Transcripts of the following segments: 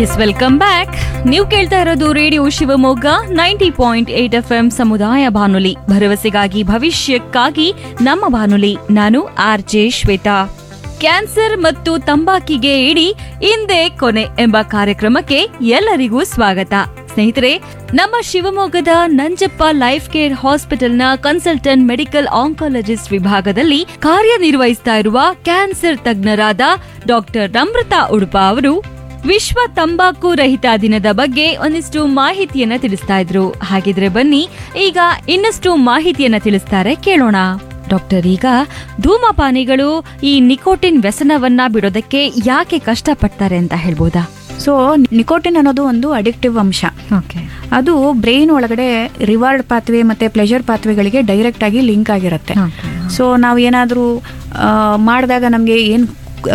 S welcome back ನೀವು ಕೇಳ್ತಾ ಇರೋದು radio Shivamogga ninety point eight F M ಸಮುದಾಯ ಬಾನುಲಿ ಭರವಸೆಗಾಗಿ ಭವಿಷ್ಯಕ್ಕಾಗಿ ನಮ್ಮ ಬಾನುಲಿ ನಾನು ಆರ್ ಜೆ ಶ್ವೇತಾ ಕ್ಯಾನ್ಸರ್ ಮತ್ತು ತಂಬಾಕಿಗೆ ಇಡಿ ಇಂದೇ ಕೊನೆ ಎಂಬ ಕಾರ್ಯಕ್ರಮಕ್ಕೆ ಎಲ್ಲರಿಗೂ ಸ್ವಾಗತ ಸ್ನೇಹಿತರೆ ನಮ್ಮ ಶಿವಮೊಗ್ಗದ ನಂಜಪ್ಪ ಲೈಫ್ ಕೇರ್ ಹಾಸ್ಪಿಟಲ್ನ ಕನ್ಸಲ್ಟೆಂಟ್ ಮೆಡಿಕಲ್ ಆಂಕಾಲಜಿಸ್ಟ್ ವಿಭಾಗದಲ್ಲಿ ಕಾರ್ಯನಿರ್ವಹಿಸ್ತಾ ಇರುವ ಕ್ಯಾನ್ಸರ್ ತಜ್ಞರಾದ ಡಾಕ್ಟರ್ ನಮ್ರತಾ ಉಡುಪ ಅವರು ವಿಶ್ವ ತಂಬಾಕು ರಹಿತ ದಿನದ ಬಗ್ಗೆ ಒಂದಿಷ್ಟು ಮಾಹಿತಿಯನ್ನ ತಿಳಿಸ್ತಾ ಇದ್ರು ಹಾಗಿದ್ರೆ ಬನ್ನಿ ಈಗ ಇನ್ನಷ್ಟು ಮಾಹಿತಿಯನ್ನ ತಿಳಿಸ್ತಾರೆ ಕೇಳೋಣ ಡಾಕ್ಟರ್ ಈಗ ಧೂಮಪಾನಿಗಳು ಈ ನಿಕೋಟಿನ್ ವ್ಯಸನವನ್ನ ಬಿಡೋದಕ್ಕೆ ಯಾಕೆ ಕಷ್ಟಪಡ್ತಾರೆ ಅಂತ ಹೇಳ್ಬೋದಾ ಸೊ ನಿಕೋಟಿನ್ ಅನ್ನೋದು ಒಂದು ಅಡಿಕ್ಟಿವ್ ಅಂಶ ಓಕೆ ಅದು ಬ್ರೈನ್ ಒಳಗಡೆ ರಿವಾರ್ಡ್ ಪಾತ್ವೆ ಮತ್ತೆ ಪ್ಲೆಜರ್ ಪಾತ್ವೆಗಳಿಗೆ ಡೈರೆಕ್ಟ್ ಆಗಿ ಲಿಂಕ್ ಆಗಿರುತ್ತೆ ಸೊ ನಾವು ಏನಾದರೂ ಮಾಡಿದಾಗ ನಮಗೆ ಏನು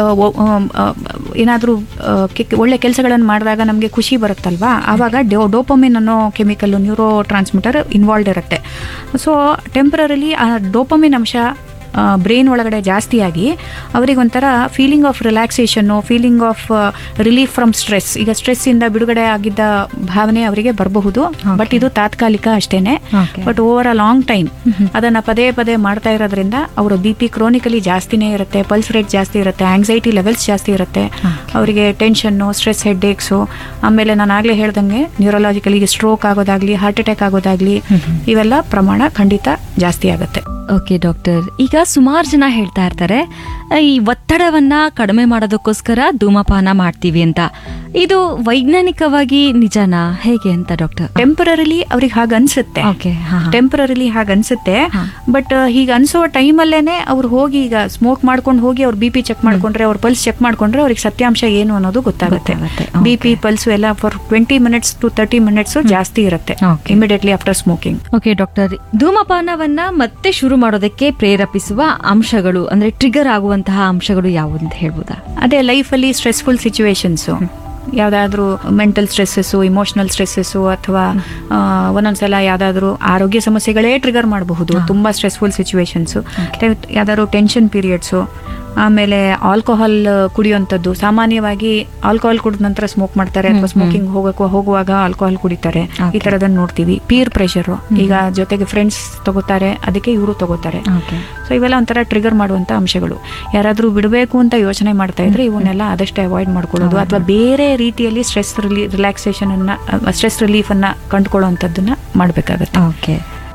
ಏನಾದರೂ ಒಳ್ಳೆ ಕೆಲಸಗಳನ್ನು ಮಾಡಿದಾಗ ನಮಗೆ ಖುಷಿ ಬರುತ್ತಲ್ವಾ ಆವಾಗ ಡೋ ಡೋಪಮಿನ್ ಅನ್ನೋ ಕೆಮಿಕಲ್ ನ್ಯೂರೋ ಟ್ರಾನ್ಸ್ಮಿಟರ್ ಇನ್ವಾಲ್ವ್ ಇರುತ್ತೆ ಸೊ ಟೆಂಪ್ರರಿಲಿ ಆ ಡೋಪಮಿನ್ ಅಂಶ ಬ್ರೈನ್ ಒಳಗಡೆ ಜಾಸ್ತಿಯಾಗಿ ಅವರಿಗೆ ಒಂಥರ feeling of relaxation feeling of relief from stress ಈಗ ಸ್ಟ್ರೆಸ್ಸಿಂದ ಬಿಡುಗಡೆ ಆಗಿದ್ದ ಭಾವನೆ ಅವರಿಗೆ ಬರಬಹುದು ಬಟ್ ಇದು ತಾತ್ಕಾಲಿಕ ಅಷ್ಟೇನೆ Okay. But over a long time ಅದನ್ನ ಪದೇ ಪದೇ ಮಾಡ್ತಾ ಇರೋದ್ರಿಂದ ಅವರ ಬಿ ಪಿ ಕ್ರೋನಿಕಲಿ ಜಾಸ್ತಿನೇ ಇರುತ್ತೆ ಪಲ್ಸ್ ರೇಟ್ ಜಾಸ್ತಿ ಇರುತ್ತೆ ಆಂಗ್ಸೈಟಿ ಲೆವೆಲ್ಸ್ ಜಾಸ್ತಿ ಇರುತ್ತೆ ಅವರಿಗೆ ಟೆನ್ಷನ್ನು ಸ್ಟ್ರೆಸ್ ಹೆಡ್ ಏಕ್ಸು ಆಮೇಲೆ ನಾನು ಆಗಲೇ ಹೇಳ್ದಂಗೆ ನ್ಯೂರಲಾಜಿಕಲಿ ಸ್ಟ್ರೋಕ್ ಆಗೋದಾಗ್ಲಿ ಹಾರ್ಟ್ ಅಟ್ಯಾಕ್ ಆಗೋದಾಗ್ಲಿ ಇವೆಲ್ಲ ಪ್ರಮಾಣ ಖಂಡಿತ ಜಾಸ್ತಿ ಆಗುತ್ತೆ ಓಕೆ ಡಾಕ್ಟರ್ ಈಗ ಸುಮಾರು ಜನ ಹೇಳ್ತಾ ಇರ್ತಾರೆ ಈ ಒತ್ತಡವನ್ನ ಕಡಿಮೆ ಮಾಡೋದಕ್ಕೋಸ್ಕರ ಧೂಮಪಾನ ಮಾಡ್ತೀವಿ ಅಂತ ಇದು ವೈಜ್ಞಾನಿಕವಾಗಿ ನಿಜನಾ ಹೇಗೆ ಅಂತ ಡಾಕ್ಟರ್ ಟೆಂಪರರಿಲಿ ಅವ್ರಿಗೆ ಹಾಗೆ ಅನ್ಸುತ್ತೆ ಓಕೆ ಟೆಂಪರರಿಲಿ ಹಾಗೆ ಅನ್ಸುತ್ತೆ ಹಾ. ಬಟ್ ಹೀಗೆ ಅನ್ಸೋ ಟೈಮಲ್ಲೇನೆ ಅವ್ರು ಹೋಗಿ ಈಗ ಸ್ಮೋಕ್ ಮಾಡ್ಕೊಂಡು ಹೋಗಿ ಅವ್ರ ಬಿ ಪಿ ಚೆಕ್ ಮಾಡ್ಕೊಂಡ್ರೆ ಅವ್ರ ಪಲ್ಸ್ ಚೆಕ್ ಮಾಡ್ಕೊಂಡ್ರೆ ಅವ್ರಿಗೆ ಸತ್ಯಾಂಶ ಏನು ಅನ್ನೋದು ಗೊತ್ತಾಗುತ್ತೆ ಗೊತ್ತಾಗುತ್ತೆ. ಬಿ ಪಿ ಪಲ್ಸ್ ಎಲ್ಲ for twenty minutes to thirty minutes ಜಾಸ್ತಿ ಇರುತ್ತೆ Okay. Immediately after smoking okay doctor ಧೂಮಪಾನವನ್ನ ಮತ್ತೆ ಶುರು ಮಾಡೋದಕ್ಕೆ ಪ್ರೇರೇಪಿಸುವ ಅಂಶಗಳು ಅಂದ್ರೆ ಟ್ರಿಗರ್ ಆಗುವಂತಹ ಅಂಶಗಳು ಯಾವುವು ಅಂತ ಹೇಳ್ಬೋದಾ ಅದೇ ಲೈಫಲ್ಲಿ ಸ್ಟ್ರೆಸ್ಫುಲ್ ಸಿಚುವೇಶನ್ಸು ಯಾವುದಾದ್ರೂ ಮೆಂಟಲ್ ಸ್ಟ್ರೆಸ್ಸಸ್ಸು ಇಮೋಷನಲ್ ಸ್ಟ್ರೆಸ್ಸಸ್ಸು ಅಥವಾ ಆ, ಒಂದೊಂದ್ಸಲ ಯಾವುದಾದ್ರೂ ಆರೋಗ್ಯ ಸಮಸ್ಯೆಗಳೇ ಟ್ರಿಗರ್ ಮಾಡಬಹುದು ತುಂಬ ಸ್ಟ್ರೆಸ್ಫುಲ್ ಸಿಚುವೇಶನ್ಸು ಯಾವ್ದಾದ್ರು ಟೆನ್ಷನ್ ಪೀರಿಯಡ್ಸು ಆಮೇಲೆ ಆಲ್ಕೋಹಾಲ್ ಕುಡಿಯುವಂಥದ್ದು ಸಾಮಾನ್ಯವಾಗಿ ಆಲ್ಕೋಹಾಲ್ ಕುಡಿದ ನಂತರ ಸ್ಮೋಕ್ ಮಾಡ್ತಾರೆ ಅಥವಾ ಸ್ಮೋಕಿಂಗ್ ಹೋಗಕ್ಕೆ ಹೋಗುವಾಗ ಆಲ್ಕೋಹಾಲ್ ಕುಡಿತಾರೆ ಈ ಥರದನ್ನ ನೋಡ್ತೀವಿ ಪೀರ್ ಪ್ರೆಷರು ಈಗ ಜೊತೆಗೆ ಫ್ರೆಂಡ್ಸ್ ತಗೋತಾರೆ ಅದಕ್ಕೆ ಇವರು ತಗೋತಾರೆ ಓಕೆ ಸೊ ಇವೆಲ್ಲ ಒಂಥರ ಟ್ರಿಗರ್ ಮಾಡುವಂತ ಅಂಶಗಳು ಯಾರಾದರೂ ಬಿಡಬೇಕು ಅಂತ ಯೋಚನೆ ಮಾಡ್ತಾ ಇದ್ರೆ ಇವನ್ನೆಲ್ಲ ಆದಷ್ಟು ಅವಾಯ್ಡ್ ಮಾಡ್ಕೊಳ್ಳೋದು ಅಥವಾ ಬೇರೆ ರೀತಿಯಲ್ಲಿ ಸ್ಟ್ರೆಸ್ ರಿಲೀ ರಿಲ್ಯಾಕ್ಸೇಷನ್ ಅನ್ನ ಸ್ಟ್ರೆಸ್ ರಿಲೀಫ್ ಅನ್ನ ಕಂಡುಕೊಳ್ಳುವಂಥದ್ದನ್ನ ಮಾಡಬೇಕಾಗತ್ತೆ ಓಕೆ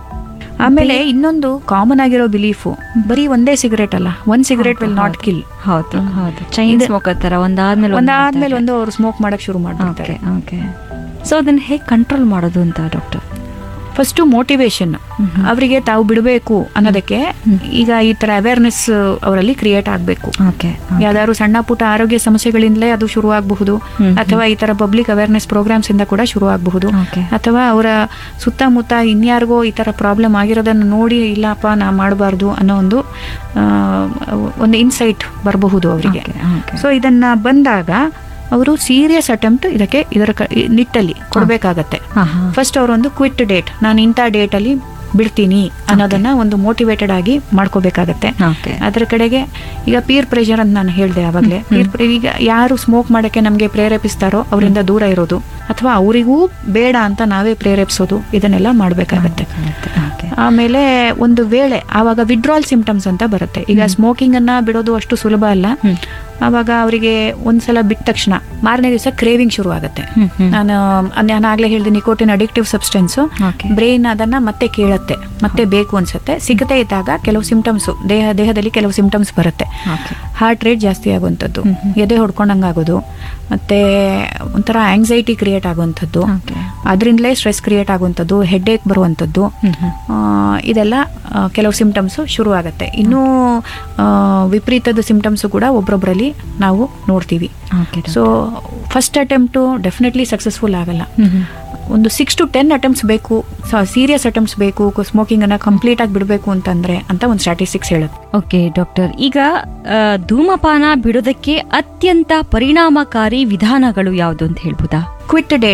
ಆಮೇಲೆ ಇನ್ನೊಂದು ಕಾಮನ್ ಆಗಿರೋ ಬಿಲೀಫು ಬರೀ ಒಂದೇ ಸಿಗರೇಟ್ ಅಲ್ಲ ಒಂದ್ ಸಿಗರೇಟ್ ವಿಲ್ ನಾಟ್ ಕಿಲ್ ಹೌದು ಹೌದು ಚೈನ್ ಇದು- ಸ್ಮೋಕರ್ ತರ ಒಂದಾದ್ಮೇಲೆ ಒಂದು ಒಂದಾದ್ಮೇಲೆ ಒಂದು ಅವ್ರು ಸ್ಮೋಕ್ ಮಾಡಕ್ ಶುರು ಮಾಡ್ಬಿಡ್ತಾರೆ ಓಕೆ ಓಕೆ ಸೊ ಅದನ್ನ ಹೇಗೆ ಕಂಟ್ರೋಲ್ ಮಾಡೋದು ಅಂತ ಡಾಕ್ಟರ್ ಫಸ್ಟ್ ಮೋಟಿವೇಶನ್ ಅವರಿಗೆ ತಾವು ಬಿಡಬೇಕು ಅನ್ನೋದಕ್ಕೆ ಈಗ ಈ ತರ ಅವೇರ್ನೆಸ್ ಅವರಲ್ಲಿ ಕ್ರಿಯೇಟ್ ಆಗಬೇಕು ಓಕೆ ಯಾವ್ದಾದ್ರು ಸಣ್ಣ ಪುಟ್ಟ ಆರೋಗ್ಯ ಸಮಸ್ಯೆಗಳಿಂದಲೇ ಅದು ಶುರುವಾಗಬಹುದು ಹ್ಮ್. ಅಥವಾ ಈ ತರ ಪಬ್ಲಿಕ್ ಅವೇರ್ನೆಸ್ ಪ್ರೋಗ್ರಾಮ್ಸ್ ಇಂದ ಕೂಡ ಶುರುವಾಗಬಹುದು Okay. ಅಥವಾ ಅವರ ಸುತ್ತಮುತ್ತ ಇನ್ಯಾರಿಗೋ ಈ ತರ ಪ್ರಾಬ್ಲಮ್ ಆಗಿರೋದನ್ನು ನೋಡಿ ಇಲ್ಲಪ್ಪ ನಾ ಮಾಡಬಾರ್ದು ಅನ್ನೋ ಒಂದು ಆ, ಒಂದು ಇನ್ಸೈಟ್ ಬರಬಹುದು ಅವರಿಗೆ Okay, okay. ಸೊ ಇದನ್ನ ಬಂದಾಗ ಅವರು ಸೀರಿಯಸ್ ಅಟೆಂಪ್ಟ್ ಇದಕ್ಕೆ ಇದರ ಕ- ಈ ನಿಟ್ಟಲ್ಲಿ ಕೊಡಬೇಕಾಗತ್ತೆ ಹಾ ಹಾ ಫಸ್ಟ್ ಅವರೊಂದು ಕ್ವಿಟ್ ಡೇಟ್ ನಾನು ಇಂಥ ಡೇಟಲ್ಲಿ ಬಿಡ್ತೀನಿ ಅನ್ನೋದನ್ನ ಒಂದು ಮೋಟಿವೇಟೆಡ್ ಆಗಿ ಮಾಡ್ಕೋಬೇಕಾಗತ್ತೆ ಓಕೆ ಅದರ ಕಡೆಗೆ ಈಗ ಪೀರ್ ಪ್ರೆಷರ್ ಅಂತ ನಾನು ಹೇಳಿದೆ ಆವಾಗಲೇ ಪೀರ್ ಈಗ ಯಾರು ಸ್ಮೋಕ್ ಮಾಡಕ್ಕೆ ನಮಗೆ ಪ್ರೇರೇಪಿಸ್ತಾರೋ ಅವರಿಂದ ದೂರ ಇರೋದು ಅಥವಾ ಅವರಿಗೂ ಬೇಡ ಅಂತ ನಾವೇ ಪ್ರೇರೇಪಿಸೋದು ಇದನ್ನೆಲ್ಲ ಮಾಡಬೇಕಾಗತ್ತೆ ಓಕೆ ಆಮೇಲೆ ಒಂದು ವೇಳೆ ಆವಾಗ ವಿಡ್ರಾಲ್ ಸಿಂಪ್ಟಮ್ಸ್ ಅಂತ ಬರುತ್ತೆ ಈಗ ಸ್ಮೋಕಿಂಗ್ ಅನ್ನ ಬಿಡೋದು ಅಷ್ಟು ಸುಲಭ ಅಲ್ಲ ಹ್ಮ್. ಆವಾಗ ಅವರಿಗೆ ಒಂದ್ಸಲ ಬಿಟ್ಟ ತಕ್ಷಣ ಮಾರನೇ ದಿವಸ ಕ್ರೇವಿಂಗ್ ಶುರು ಆಗುತ್ತೆ ಹ್ಮ್, ಹ್ಮ್. ನಾನು ನಾನು ಆಗ್ಲೇ ಹೇಳಿದೆ nicotine addictive substance Okay. Brain ಅದನ್ನ ಮತ್ತೆ ಕೇಳುತ್ತೆ ಮತ್ತೆ ಬೇಕು ಅನ್ಸುತ್ತೆ ಸಿಗದೇ ಇದ್ದಾಗ ಕೆಲವು ಸಿಂಪ್ಟಮ್ಸ್ ದೇಹ ದೇಹದಲ್ಲಿ ಕೆಲವು ಸಿಂಪ್ಟಮ್ಸ್ ಬರುತ್ತೆ ಓಕೆ ಹಾರ್ಟ್ ರೇಟ್ ಜಾಸ್ತಿ ಆಗುವಂಥದ್ದು ಹ್ಮ್, ಹ್ಮ್. ಎದೆ ಹೊಡ್ಕೊಂಡಂಗೆ ಆಗೋದು ಮತ್ತೆ ಒಂಥರ ಆಂಗ್ಸೈಟಿ ಕ್ರಿಯೇಟ್ ಆಗುವಂಥದ್ದು ಓಕೆ ಅದರಿಂದಲೇ ಸ್ಟ್ರೆಸ್ ಕ್ರಿಯೇಟ್ ಆಗುವಂಥದ್ದು ಹೆಡ್ಏಕ್ ಬರುವಂಥದ್ದು ಹ್ಮ್, ಹ್ಮ್. ಆ, ಇದೆಲ್ಲ ಆ, ಕೆಲವು ಸಿಂಪ್ಟಮ್ಸು ಶುರು ಆಗುತ್ತೆ ಇನ್ನೂ ಆ, ವಿಪರೀತದ ಸಿಂಪ್ಟಮ್ಸು ಕೂಡ ಒಬ್ಬರೊಬ್ಬರಲ್ಲಿ ನಾವು ನೋಡ್ತೀವಿ okay so first attempt definitely successful ಆಗಲ್ಲ ಹ್ಮ್ ಹ್ಮ್. ಒಂದು ಸಿಕ್ಸ್ ಟು ಟೆನ್ ಅಟೆಂಪ್ಟ್ಸ್ ಬೇಕು ಸೀರಿಯಸ್ ಅಟೆಂಪ್ಟ್ಸ್ ಬೇಕು ಸ್ಮೋಕಿಂಗ್ ಅನ್ನ ಕಂಪ್ಲೀಟ್ ಆಗಿ ಬಿಡಬೇಕು ಅಂತಂದ್ರೆ ಅಂತ ಒಂದು ಸ್ಟ್ಯಾಟಿಸ್ಟಿಕ್ಸ್ ಹೇಳುತ್ತೆ ಓಕೆ ಡಾಕ್ಟರ್ ಈಗ ಆ, ಧೂಮಪಾನ ಬಿಡೋದಕ್ಕೆ ಅತ್ಯಂತ ಪರಿಣಾಮಕಾರಿ ವಿಧಾನಗಳು ಯಾವುದು ಅಂತ ಹೇಳ್ಬೋದಾ ಕ್ವಿಟ್ ಡೇಟ್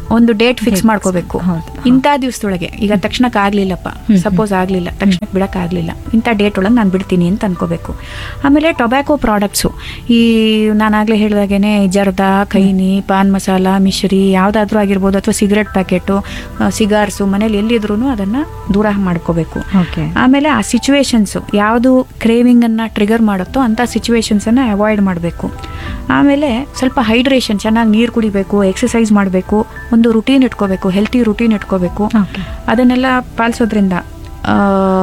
ಒಂದು ಡೇಟ್ ಫಿಕ್ಸ್ ಮಾಡ್ಕೋಬೇಕು ಹೌದು. ಇಂಥ ದಿವಸದೊಳಗೆ ಈಗ ತಕ್ಷಣಕ್ಕೆ ಆಗ್ಲಿಲ್ಲಪ್ಪ ಸಪೋಸ್ ಆಗ್ಲಿಲ್ಲ ತಕ್ಷಣಕ್ಕೆ ಬಿಡಕ್ ಆಗ್ಲಿಲ್ಲ ಇಂಥ ಡೇಟ್ ಒಳಗೆ ನಾನು ಬಿಡ್ತೀನಿ ಅಂತ ಅನ್ಕೋಬೇಕು ಆಮೇಲೆ ಟೊಬ್ಯಾಕೋ ಪ್ರಾಡಕ್ಟ್ಸು ಈ ನಾನಾಗಲೇ ಹೇಳಿದಾಗೇನೆ ಜರ್ದಾ ಕೈನಿ ಪಾನ್ ಮಸಾಲ ಮಿಶ್ರಿ ಯಾವುದಾದ್ರೂ ಆಗಿರ್ಬೋದು ಅಥವಾ ಸಿಗರೆಟ್ ಪ್ಯಾಕೆಟು ಸಿಗಾರ್ಸು ಮನೇಲಿ ಎಲ್ಲಿದ್ರೂ ಅದನ್ನು ದೂರ ಮಾಡ್ಕೋಬೇಕು ಓಕೆ ಆಮೇಲೆ ಆ ಸಿಚುವೇಶನ್ಸು ಯಾವುದು ಕ್ರೇವಿಂಗ್ ಅನ್ನ ಟ್ರಿಗರ್ ಮಾಡುತ್ತೋ ಅಂತ ಸಿಚುವೇಶನ್ಸ್ ಅನ್ನ ಅವಾಯ್ಡ್ ಮಾಡಬೇಕು ಆಮೇಲೆ ಸ್ವಲ್ಪ ಹೈಡ್ರೇಷನ್ ಚೆನ್ನಾಗಿ ನೀರು ಕುಡಿಬೇಕು ಎಕ್ಸಸೈಸ್ ಮಾಡಬೇಕು ಒಂದು ರುಟೀನ್ ಇಟ್ಕೋಬೇಕು ಹೆಲ್ತಿ ರುಟೀನ್ ಇಟ್ಕೋಬೇಕು ಓಕೆ ಅದನ್ನೆಲ್ಲ ಪಾಲಿಸೋದ್ರಿಂದ ಆ,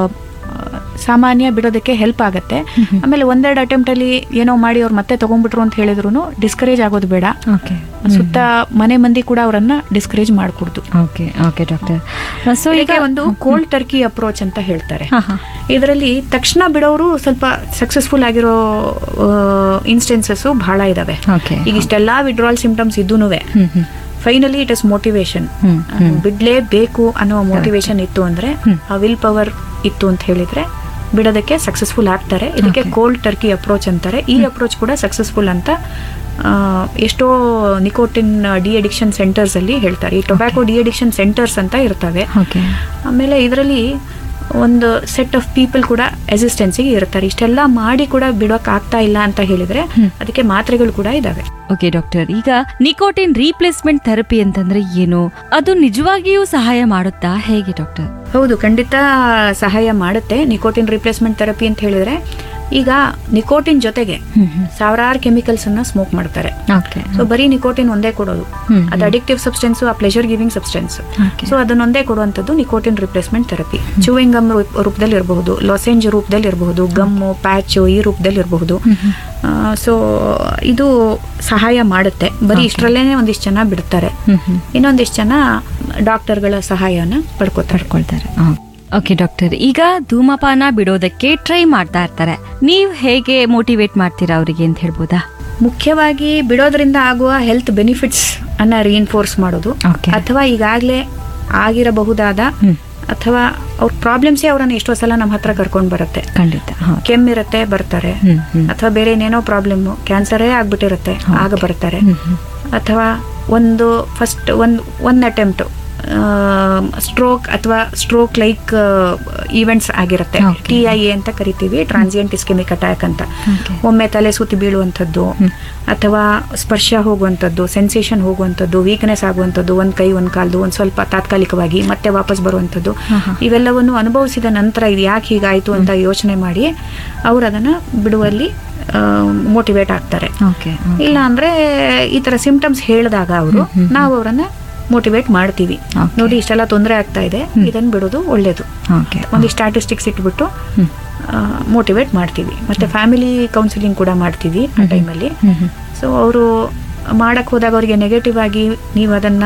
ಸಾಮಾನ್ಯ ಬಿಡೋದಕ್ಕೆ ಹೆಲ್ಪ್ ಆಗುತ್ತೆ ಆಮೇಲೆ ಒಂದೆರಡು attempt ಅಲ್ಲಿ ಏನೋ ಮಾಡಿ ಅವ್ರು ಮತ್ತೆ ತಗೊಂಡ್ಬಿಟ್ರು ಅಂತ ಹೇಳಿದ್ರು ಡಿಸ್ಕರೇಜ್ ಆಗೋದು ಬೇಡ ಓಕೆ ಸುತ್ತ ಮನೆ ಮಂದಿ ಕೂಡ ಅವರನ್ನ ಡಿಸ್ಕರೇಜ್ ಮಾಡ್ಕೊಡ್ದು ಓಕೆ ಓಕೆ ಡಾಕ್ಟರ್ ಸೊ ಈಗ ಇದಕ್ಕೆ ಒಂದು ಕೋಲ್ಡ್ ಟರ್ಕಿ ಅಪ್ರೋಚ್ ಅಂತ ಹೇಳ್ತಾರೆ ಹಾ ಹಾ ಇದರಲ್ಲಿ ತಕ್ಷಣ ಬಿಡೋರು ಸ್ವಲ್ಪ ಸಕ್ಸಸ್ಫುಲ್ ಆಗಿರೋ ಇನ್ಸ್ಟೆನ್ಸಸ್ ಬಹಳ ಇದಾವೆ ಓಕೆ ಈಗ ಇಷ್ಟೆಲ್ಲಾ ವಿಡ್ರಾಲ್ ಸಿಂಪ್ಟಮ್ಸ್ ಇದ್ದೂನುವೆ hmm hmm finally it is motivation hmm, hmm. ಬಿಡ್ಲೇಬೇಕು ಅನ್ನೋ ಮೋಟಿವೇಶನ್ ಇತ್ತು ಅಂದ್ರೆ ಆ ವಿಲ್ ಪವರ್ ಇತ್ತು ಅಂತ ಹೇಳಿದ್ರೆ ಬಿಡೋದಕ್ಕೆ ಸಕ್ಸಸ್ಫುಲ್ ಆಗ್ತಾರೆ ಇದಕ್ಕೆ Okay. ಕೋಲ್ಡ್ ಟರ್ಕಿ ಅಪ್ರೋಚ್ ಅಂತಾರೆ ಈ ಅಪ್ರೋಚ್ ಕೂಡ ಸಕ್ಸಸ್ಫುಲ್ ಅಂತ ಆ, ಎಷ್ಟೋ ನಿಕೋಟಿನ್ ಡಿ ಅಡಿಕ್ಷನ್ ಸೆಂಟರ್ಸ್ ಅಲ್ಲಿ ಹೇಳ್ತಾರೆ ಈ ಟೊಬ್ಯಾಕೋ ಡಿ ಅಡಿಕ್ಷನ್ ಸೆಂಟರ್ಸ್ ಅಂತ ಇರ್ತವೆ ಓಕೆ ಆಮೇಲೆ ಇದರಲ್ಲಿ ಒಂದು ಸೆಟ್ ಆಫ್ ಪೀಪಲ್ ಕೂಡ ಗೆ ಇರ್ತಾರೆ ಇಷ್ಟೆಲ್ಲ ಮಾಡಿ ಕೂಡ ಬಿಡೋಕ್ ಆಗ್ತಾ ಇಲ್ಲ ಅಂತ ಹೇಳಿದ್ರೆ ಅದಕ್ಕೆ ಮಾತ್ರೆಗಳು ಕೂಡ ಇದಾವೆ ಓಕೆ ಡಾಕ್ಟರ್ ಈಗ ನಿಕೋಟಿನ್ ರೀಪ್ಲೇಸ್ಮೆಂಟ್ ಥೆರಪಿ ಅಂತಂದ್ರೆ ಏನು ಅದು ನಿಜವಾಗಿಯೂ ಸಹಾಯ ಮಾಡುತ್ತಾ ಹೇಗೆ ಡಾಕ್ಟರ್ ಹೌದು ಖಂಡಿತ ಸಹಾಯ ಮಾಡುತ್ತೆ ನಿಕೋಟಿನ್ ರಿಪ್ಲೇಸ್ಮೆಂಟ್ ಥೆರಪಿ ಅಂತ ಹೇಳಿದ್ರೆ ಈಗ ನಿಕೋಟಿನ್ ಜೊತೆಗೆ ಸಾವಿರಾರು ಕೆಮಿಕಲ್ಸ್ ಅನ್ನ ಸ್ಮೋಕ್ ಮಾಡ್ತಾರೆ ಓಕೆ ಸೊ ಬರೀ ನಿಕೋಟಿನ್ ಒಂದೇ ಕೊಡೋದು ಹ್ಮ್, ಅದು ಅಡಿಕ್ಟಿವ್ ಸಬ್ಸ್ಟೆನ್ಸ್ ಆ pleasure giving substance Okay. So ಅದನ್ನೊಂದೇ ಕೊಡುವಂಥದ್ದು nicotine replacement therapy chewing gum ರೂಪದಲ್ಲಿ ಇರಬಹುದು ಲೊಸೆಂಜ್ ರೂಪದಲ್ಲಿ ಇರಬಹುದು ಗಮ್ಮು ಪ್ಯಾಚು ಈ ರೂಪದಲ್ಲಿ ಇರಬಹುದು ಸೊ ಇದು ಸಹಾಯ ಮಾಡುತ್ತೆ ಬರೀ ಇಷ್ಟರಲ್ಲೇನೆ ಒಂದಿಷ್ಟು ಜನ ಬಿಡ್ತಾರೆ ಹ್ಮ್ ಹ್ಮ್ ಇನ್ನೊಂದಿಷ್ಟು ಜನ ಡಾಕ್ಟರ್ಗಳ ಸಹಾಯನ ಪಡ್ಕೋತಾರೆ ಪಡ್ಕೊಳ್ತಾರೆ ಓಕೆ ಡಾಕ್ಟರ್ ಈಗ ಧೂಮಪಾನ ಬಿಡೋದಕ್ಕೆ ಟ್ರೈ ಮಾಡ್ತಾ ಇರ್ತಾರೆ ನೀವು ಹೇಗೆ ಮೋಟಿವೇಟ್ ಮಾಡ್ತೀರಾ ಅವರಿಗೆ ಅಂತ ಹೇಳ್ಬೋದಾ ಮುಖ್ಯವಾಗಿ ಬಿಡೋದ್ರಿಂದ ಆಗುವ ಹೆಲ್ತ್ ಬೆನಿಫಿಟ್ಸ್ ಅನ್ನ ರಿಇನ್ಫೋರ್ಸ್ ಮಾಡೋದು Okay. ಅಥವಾ ಈಗಾಗಲೇ ಆಗಿರಬಹುದಾದ ಹ್ಮ್. ಅಥವಾ ಅವ್ರ ಪ್ರಾಬ್ಲಮ್ಸೇ ಅವರನ್ನ ಎಷ್ಟೋ ಸಲ ನಮ್ಮ ಹತ್ರ ಕರ್ಕೊಂಡು ಬರುತ್ತೆ ಖಂಡಿತ ಹೌದು ಕೆಮ್ಮಿರುತ್ತೆ ಬರ್ತಾರೆ ಹ್ಮ್, ಹ್ಮ್. ಅಥವಾ ಬೇರೆ ಏನೇನೋ ಪ್ರಾಬ್ಲಮ್ ಕ್ಯಾನ್ಸರೇ ಆಗ್ಬಿಟ್ಟಿರುತ್ತೆ ಆಗ ಬರ್ತಾರೆ ಹ್ಮ್, ಹ್ಮ್. ಅಥವಾ ಒಂದು ಫಸ್ಟ್ ಒಂದು ಒಂದು ಅಟೆಂಪ್ಟ್ ಸ್ಟ್ರೋಕ್ ಅಥವಾ ಸ್ಟ್ರೋಕ್ ಲೈಕ್ ಈವೆಂಟ್ಸ್ ಆಗಿರುತ್ತೆ Okay. ಟಿ ಐ ಎ ಅಂತ ಕರಿತೀವಿ ಟ್ರಾನ್ಸಿಯಂಟ್ ಇಸ್ಕೆಮಿಕ್ ಅಟ್ಯಾಕ್ ಅಂತ Okay. ಒಮ್ಮೆ ತಲೆ ಸುತ್ತಿ ಬೀಳುವಂಥದ್ದು ಅಥವಾ ಸ್ಪರ್ಶ ಹೋಗುವಂಥದ್ದು ಸೆನ್ಸೇಷನ್ ಹೋಗುವಂಥದ್ದು ವೀಕ್ನೆಸ್ ಆಗುವಂಥದ್ದು ಒಂದು ಕೈ ಒಂದು ಕಾಲ್ದು ಒಂದು ಸ್ವಲ್ಪ ತಾತ್ಕಾಲಿಕವಾಗಿ ಮತ್ತೆ ವಾಪಸ್ ಬರುವಂಥದ್ದು ಹಾ, ಹಾ. ಇವೆಲ್ಲವನ್ನು ಅನುಭವಿಸಿದ ನಂತರ ಇದು ಯಾಕೆ ಹೀಗಾಯಿತು ಅಂತ ಯೋಚನೆ ಮಾಡಿ ಅವರು ಅದನ್ನು ಬಿಡುವಲ್ಲಿ ಮೋಟಿವೇಟ್ ಆಗ್ತಾರೆ ಓಕೆ ಇಲ್ಲ ಅಂದ್ರೆ ಈ ತರ ಸಿಂಪ್ಟಮ್ಸ್ ಹೇಳಿದಾಗ ಅವರು ನಾವು ಅವರನ್ನ ಮೋಟಿವೇಟ್ ಮಾಡ್ತೀವಿ Okay. ನೋಡಿ ಇಷ್ಟೆಲ್ಲ ತೊಂದರೆ ಆಗ್ತಾ ಇದೆ ಇದನ್ನ ಬಿಡೋದು ಒಳ್ಳೇದು ಓಕೆ ಒಂದು ಸ್ಟ್ಯಾಟಿಸ್ಟಿಕ್ಸ್ ಇಟ್ಬಿಟ್ಟು ಹ್ಮ್. ಮೋಟಿವೇಟ್ ಮಾಡ್ತೀವಿ ಮತ್ತೆ ಫ್ಯಾಮಿಲಿ ಕೌನ್ಸಿಲಿಂಗ್ ಕೂಡ ಮಾಡ್ತೀವಿ ಆ ಟೈಮಲ್ಲಿ ಹ್ಮ್, ಹ್ಮ್. ಸೊ ಅವರು ಮಾಡಕ್ ಹೋದಾಗ ಅವರಿಗೆ ನೆಗೆಟಿವ್ ಆಗಿ ನೀವು ಅದನ್ನ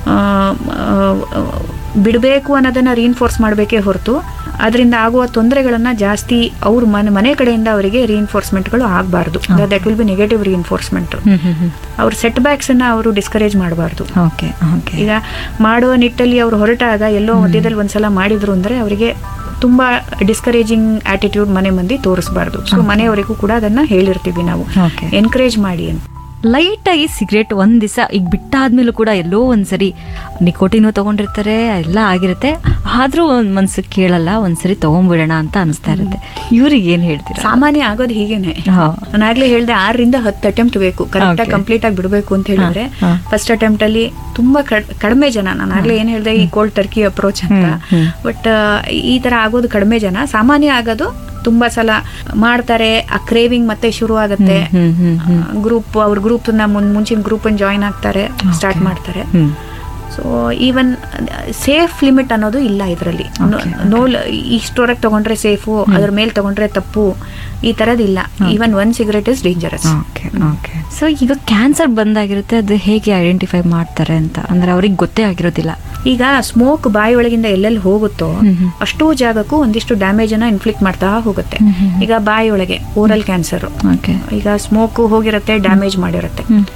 ಬಿಡಬೇಕು ಅನ್ನೋದನ್ನ ರೀಇನ್ಫೋರ್ಸ್ ಮಾಡಬೇಕೇ ಹೊರತು ಅದರಿಂದ ಆಗುವ ತೊಂದರೆಗಳನ್ನ ಜಾಸ್ತಿ ಅವ್ರ ಮನೆ ಮನೆ ಕಡೆಯಿಂದ ಅವರಿಗೆ ರೀಇನ್ಫೋರ್ಸ್ಮೆಂಟ್ಗಳು ಆಗಬಾರ್ದು that will be negative reinforcement hmm, hmm, hmm. ಅವ್ರ ಸೆಟ್ ಬ್ಯಾಕ್ಸ್ ಅನ್ನ ಅವರು ಡಿಸ್ಕರೇಜ್ ಮಾಡಬಾರ್ದು ಓಕೆ ಓಕೆ ಈಗ ಮಾಡುವ ನಿಟ್ಟಲ್ಲಿ ಅವರು ಹೊರಟಾಗ ಎಲ್ಲೋ ಮಧ್ಯದಲ್ಲಿ ಒಂದ್ಸಲ ಮಾಡಿದ್ರು ಅಂದ್ರೆ ಅವರಿಗೆ ತುಂಬಾ ಡಿಸ್ಕರೇಜಿಂಗ್ ಆಟಿಟ್ಯೂಡ್ ಮನೆ ಮಂದಿ ತೋರಿಸಬಾರ್ದು ಸೊ ಮನೆಯವರಿಗೂ ಕೂಡ ಅದನ್ನ ಹೇಳಿರ್ತೀವಿ ನಾವು ಓಕೆ ಎನ್ಕರೇಜ್ ಮಾಡಿ ಅಂತ ಲೈಟ್ ಆಗಿ ಸಿಗರೇಟ್ ಒಂದ್ ದಿವಸ ಈಗ ಬಿಟ್ಟಾದ್ಮೇಲೂ ಕೂಡ ಎಲ್ಲೋ ಒಂದ್ಸರಿ ನಿಕೋಟಿನು ತಗೊಂಡಿರ್ತಾರೆ ಎಲ್ಲ ಆಗಿರುತ್ತೆ ಆದ್ರೂ ಒಂದ್ ಮನ್ಸು ಕೇಳಲ್ಲ ಒಂದ್ಸರಿ ತಗೊಂಡ್ಬಿಡೋಣ ಅಂತ ಅನಿಸ್ತಾ ಇರುತ್ತೆ ಇವ್ರಿಗೆ ಏನ್ ಹೇಳ್ತೀರಾ ಸಾಮಾನ್ಯ ಆಗೋದು ಹೀಗೇನೆ ಹಾ. ನಾನು ಆಗ್ಲೇ ಹೇಳ್ದೆ ಆರರಿಂದ ಹತ್ತು ಅಟೆಂಪ್ಟ್ ಬೇಕು ಕರೆಕ್ಟ್ Okay. ಆಗಿ ಕಂಪ್ಲೀಟ್ ಆಗಿ ಬಿಡಬೇಕು ಅಂತ ಹೇಳಿದ್ರೆ ಹಾ, ಹಾ. ಫಸ್ಟ್ ಅಟೆಂಪ್ಟ್ ಅಲ್ಲಿ ತುಂಬಾ ಕಡ್- ಕಡಿಮೆ ಜನ ನಾನು ಆಗ್ಲೇ ಏನ್ ಹೇಳ್ದೆ ಈ ಕೋಲ್ಡ್ ಟರ್ಕಿ ಅಪ್ರೋಚ್ ಅಂತ ಹ್ಮ್, ಹ್ಮ್. ಬಟ್ ಈ ತರ ಆಗೋದು ಕಡಿಮೆ ಜನ ಸಾಮಾನ್ಯ ಆಗೋದು ತುಂಬಾ ಸಲ ಮಾಡ್ತಾರೆ ಆ ಕ್ರೇವಿಂಗ್ ಮತ್ತೆ ಶುರು ಆಗುತ್ತೆ ಹ್ಮ್, ಹ್ಮ್, ಹ್ಮ್. ಗ್ರೂಪ್ ಅವ್ರ ಗ್ರೂಪ್ ನ ಮುನ್- ಮುಂಚಿನ ಗ್ರೂಪ್ ಜಾಯಿನ್ ಆಗ್ತಾರೆ ಸ್ಟಾರ್ಟ್ ಮಾಡ್ತಾರೆ hmm so even safe limit ಅನ್ನೋದು ಇಲ್ಲ ಇದರಲ್ಲಿ Okay, ನೋ ಇಷ್ಟವರೆಗೆ ತಗೊಂಡ್ರೆ ಸೇಫು ಅದ್ರ ಮೇಲೆ ತಗೊಂಡ್ರೆ ತಪ್ಪು ಈ ತರದಿಲ್ಲ even one cigarette is dangerous okay okay so ಈಗ ಕ್ಯಾನ್ಸರ್ ಬಂದಾಗಿರುತ್ತೆ ಅದು ಹೇಗೆ ಐಡೆಂಟಿಫೈ ಮಾಡ್ತಾರೆ ಅಂತ ಅಂದ್ರೆ ಅವ್ರಿಗೆ ಗೊತ್ತೇ ಆಗಿರೋದಿಲ್ಲ ಈಗ ಸ್ಮೋಕ್ ಬಾಯಿ ಒಳಗಿಂದ ಎಲ್ಲೆಲ್ಲಿ ಹೋಗುತ್ತೋ ಹ್ಮ್ ಹ್ಮ್. ಅಷ್ಟೂ ಜಾಗಕ್ಕೂ ಒಂದಿಷ್ಟು ಡ್ಯಾಮೇಜ್ ಅನ್ನ ಇನ್ಫ್ಲಿಕ್ಟ್ ಮಾಡ್ತಾ ಹೋಗುತ್ತೆ ಹ್ಮ್ ಹ್ಮ್. ಈಗ ಬಾಯಿ ಒಳಗೆ ಓರಲ್ ಕ್ಯಾನ್ಸರ್ ಓಕೆ ಈಗ ಸ್ಮೋಕ್ ಹೋಗಿರುತ್ತೆ ಡ್ಯಾಮೇಜ್ ಮಾಡಿರುತ್ತೆ ಹ್ಮ್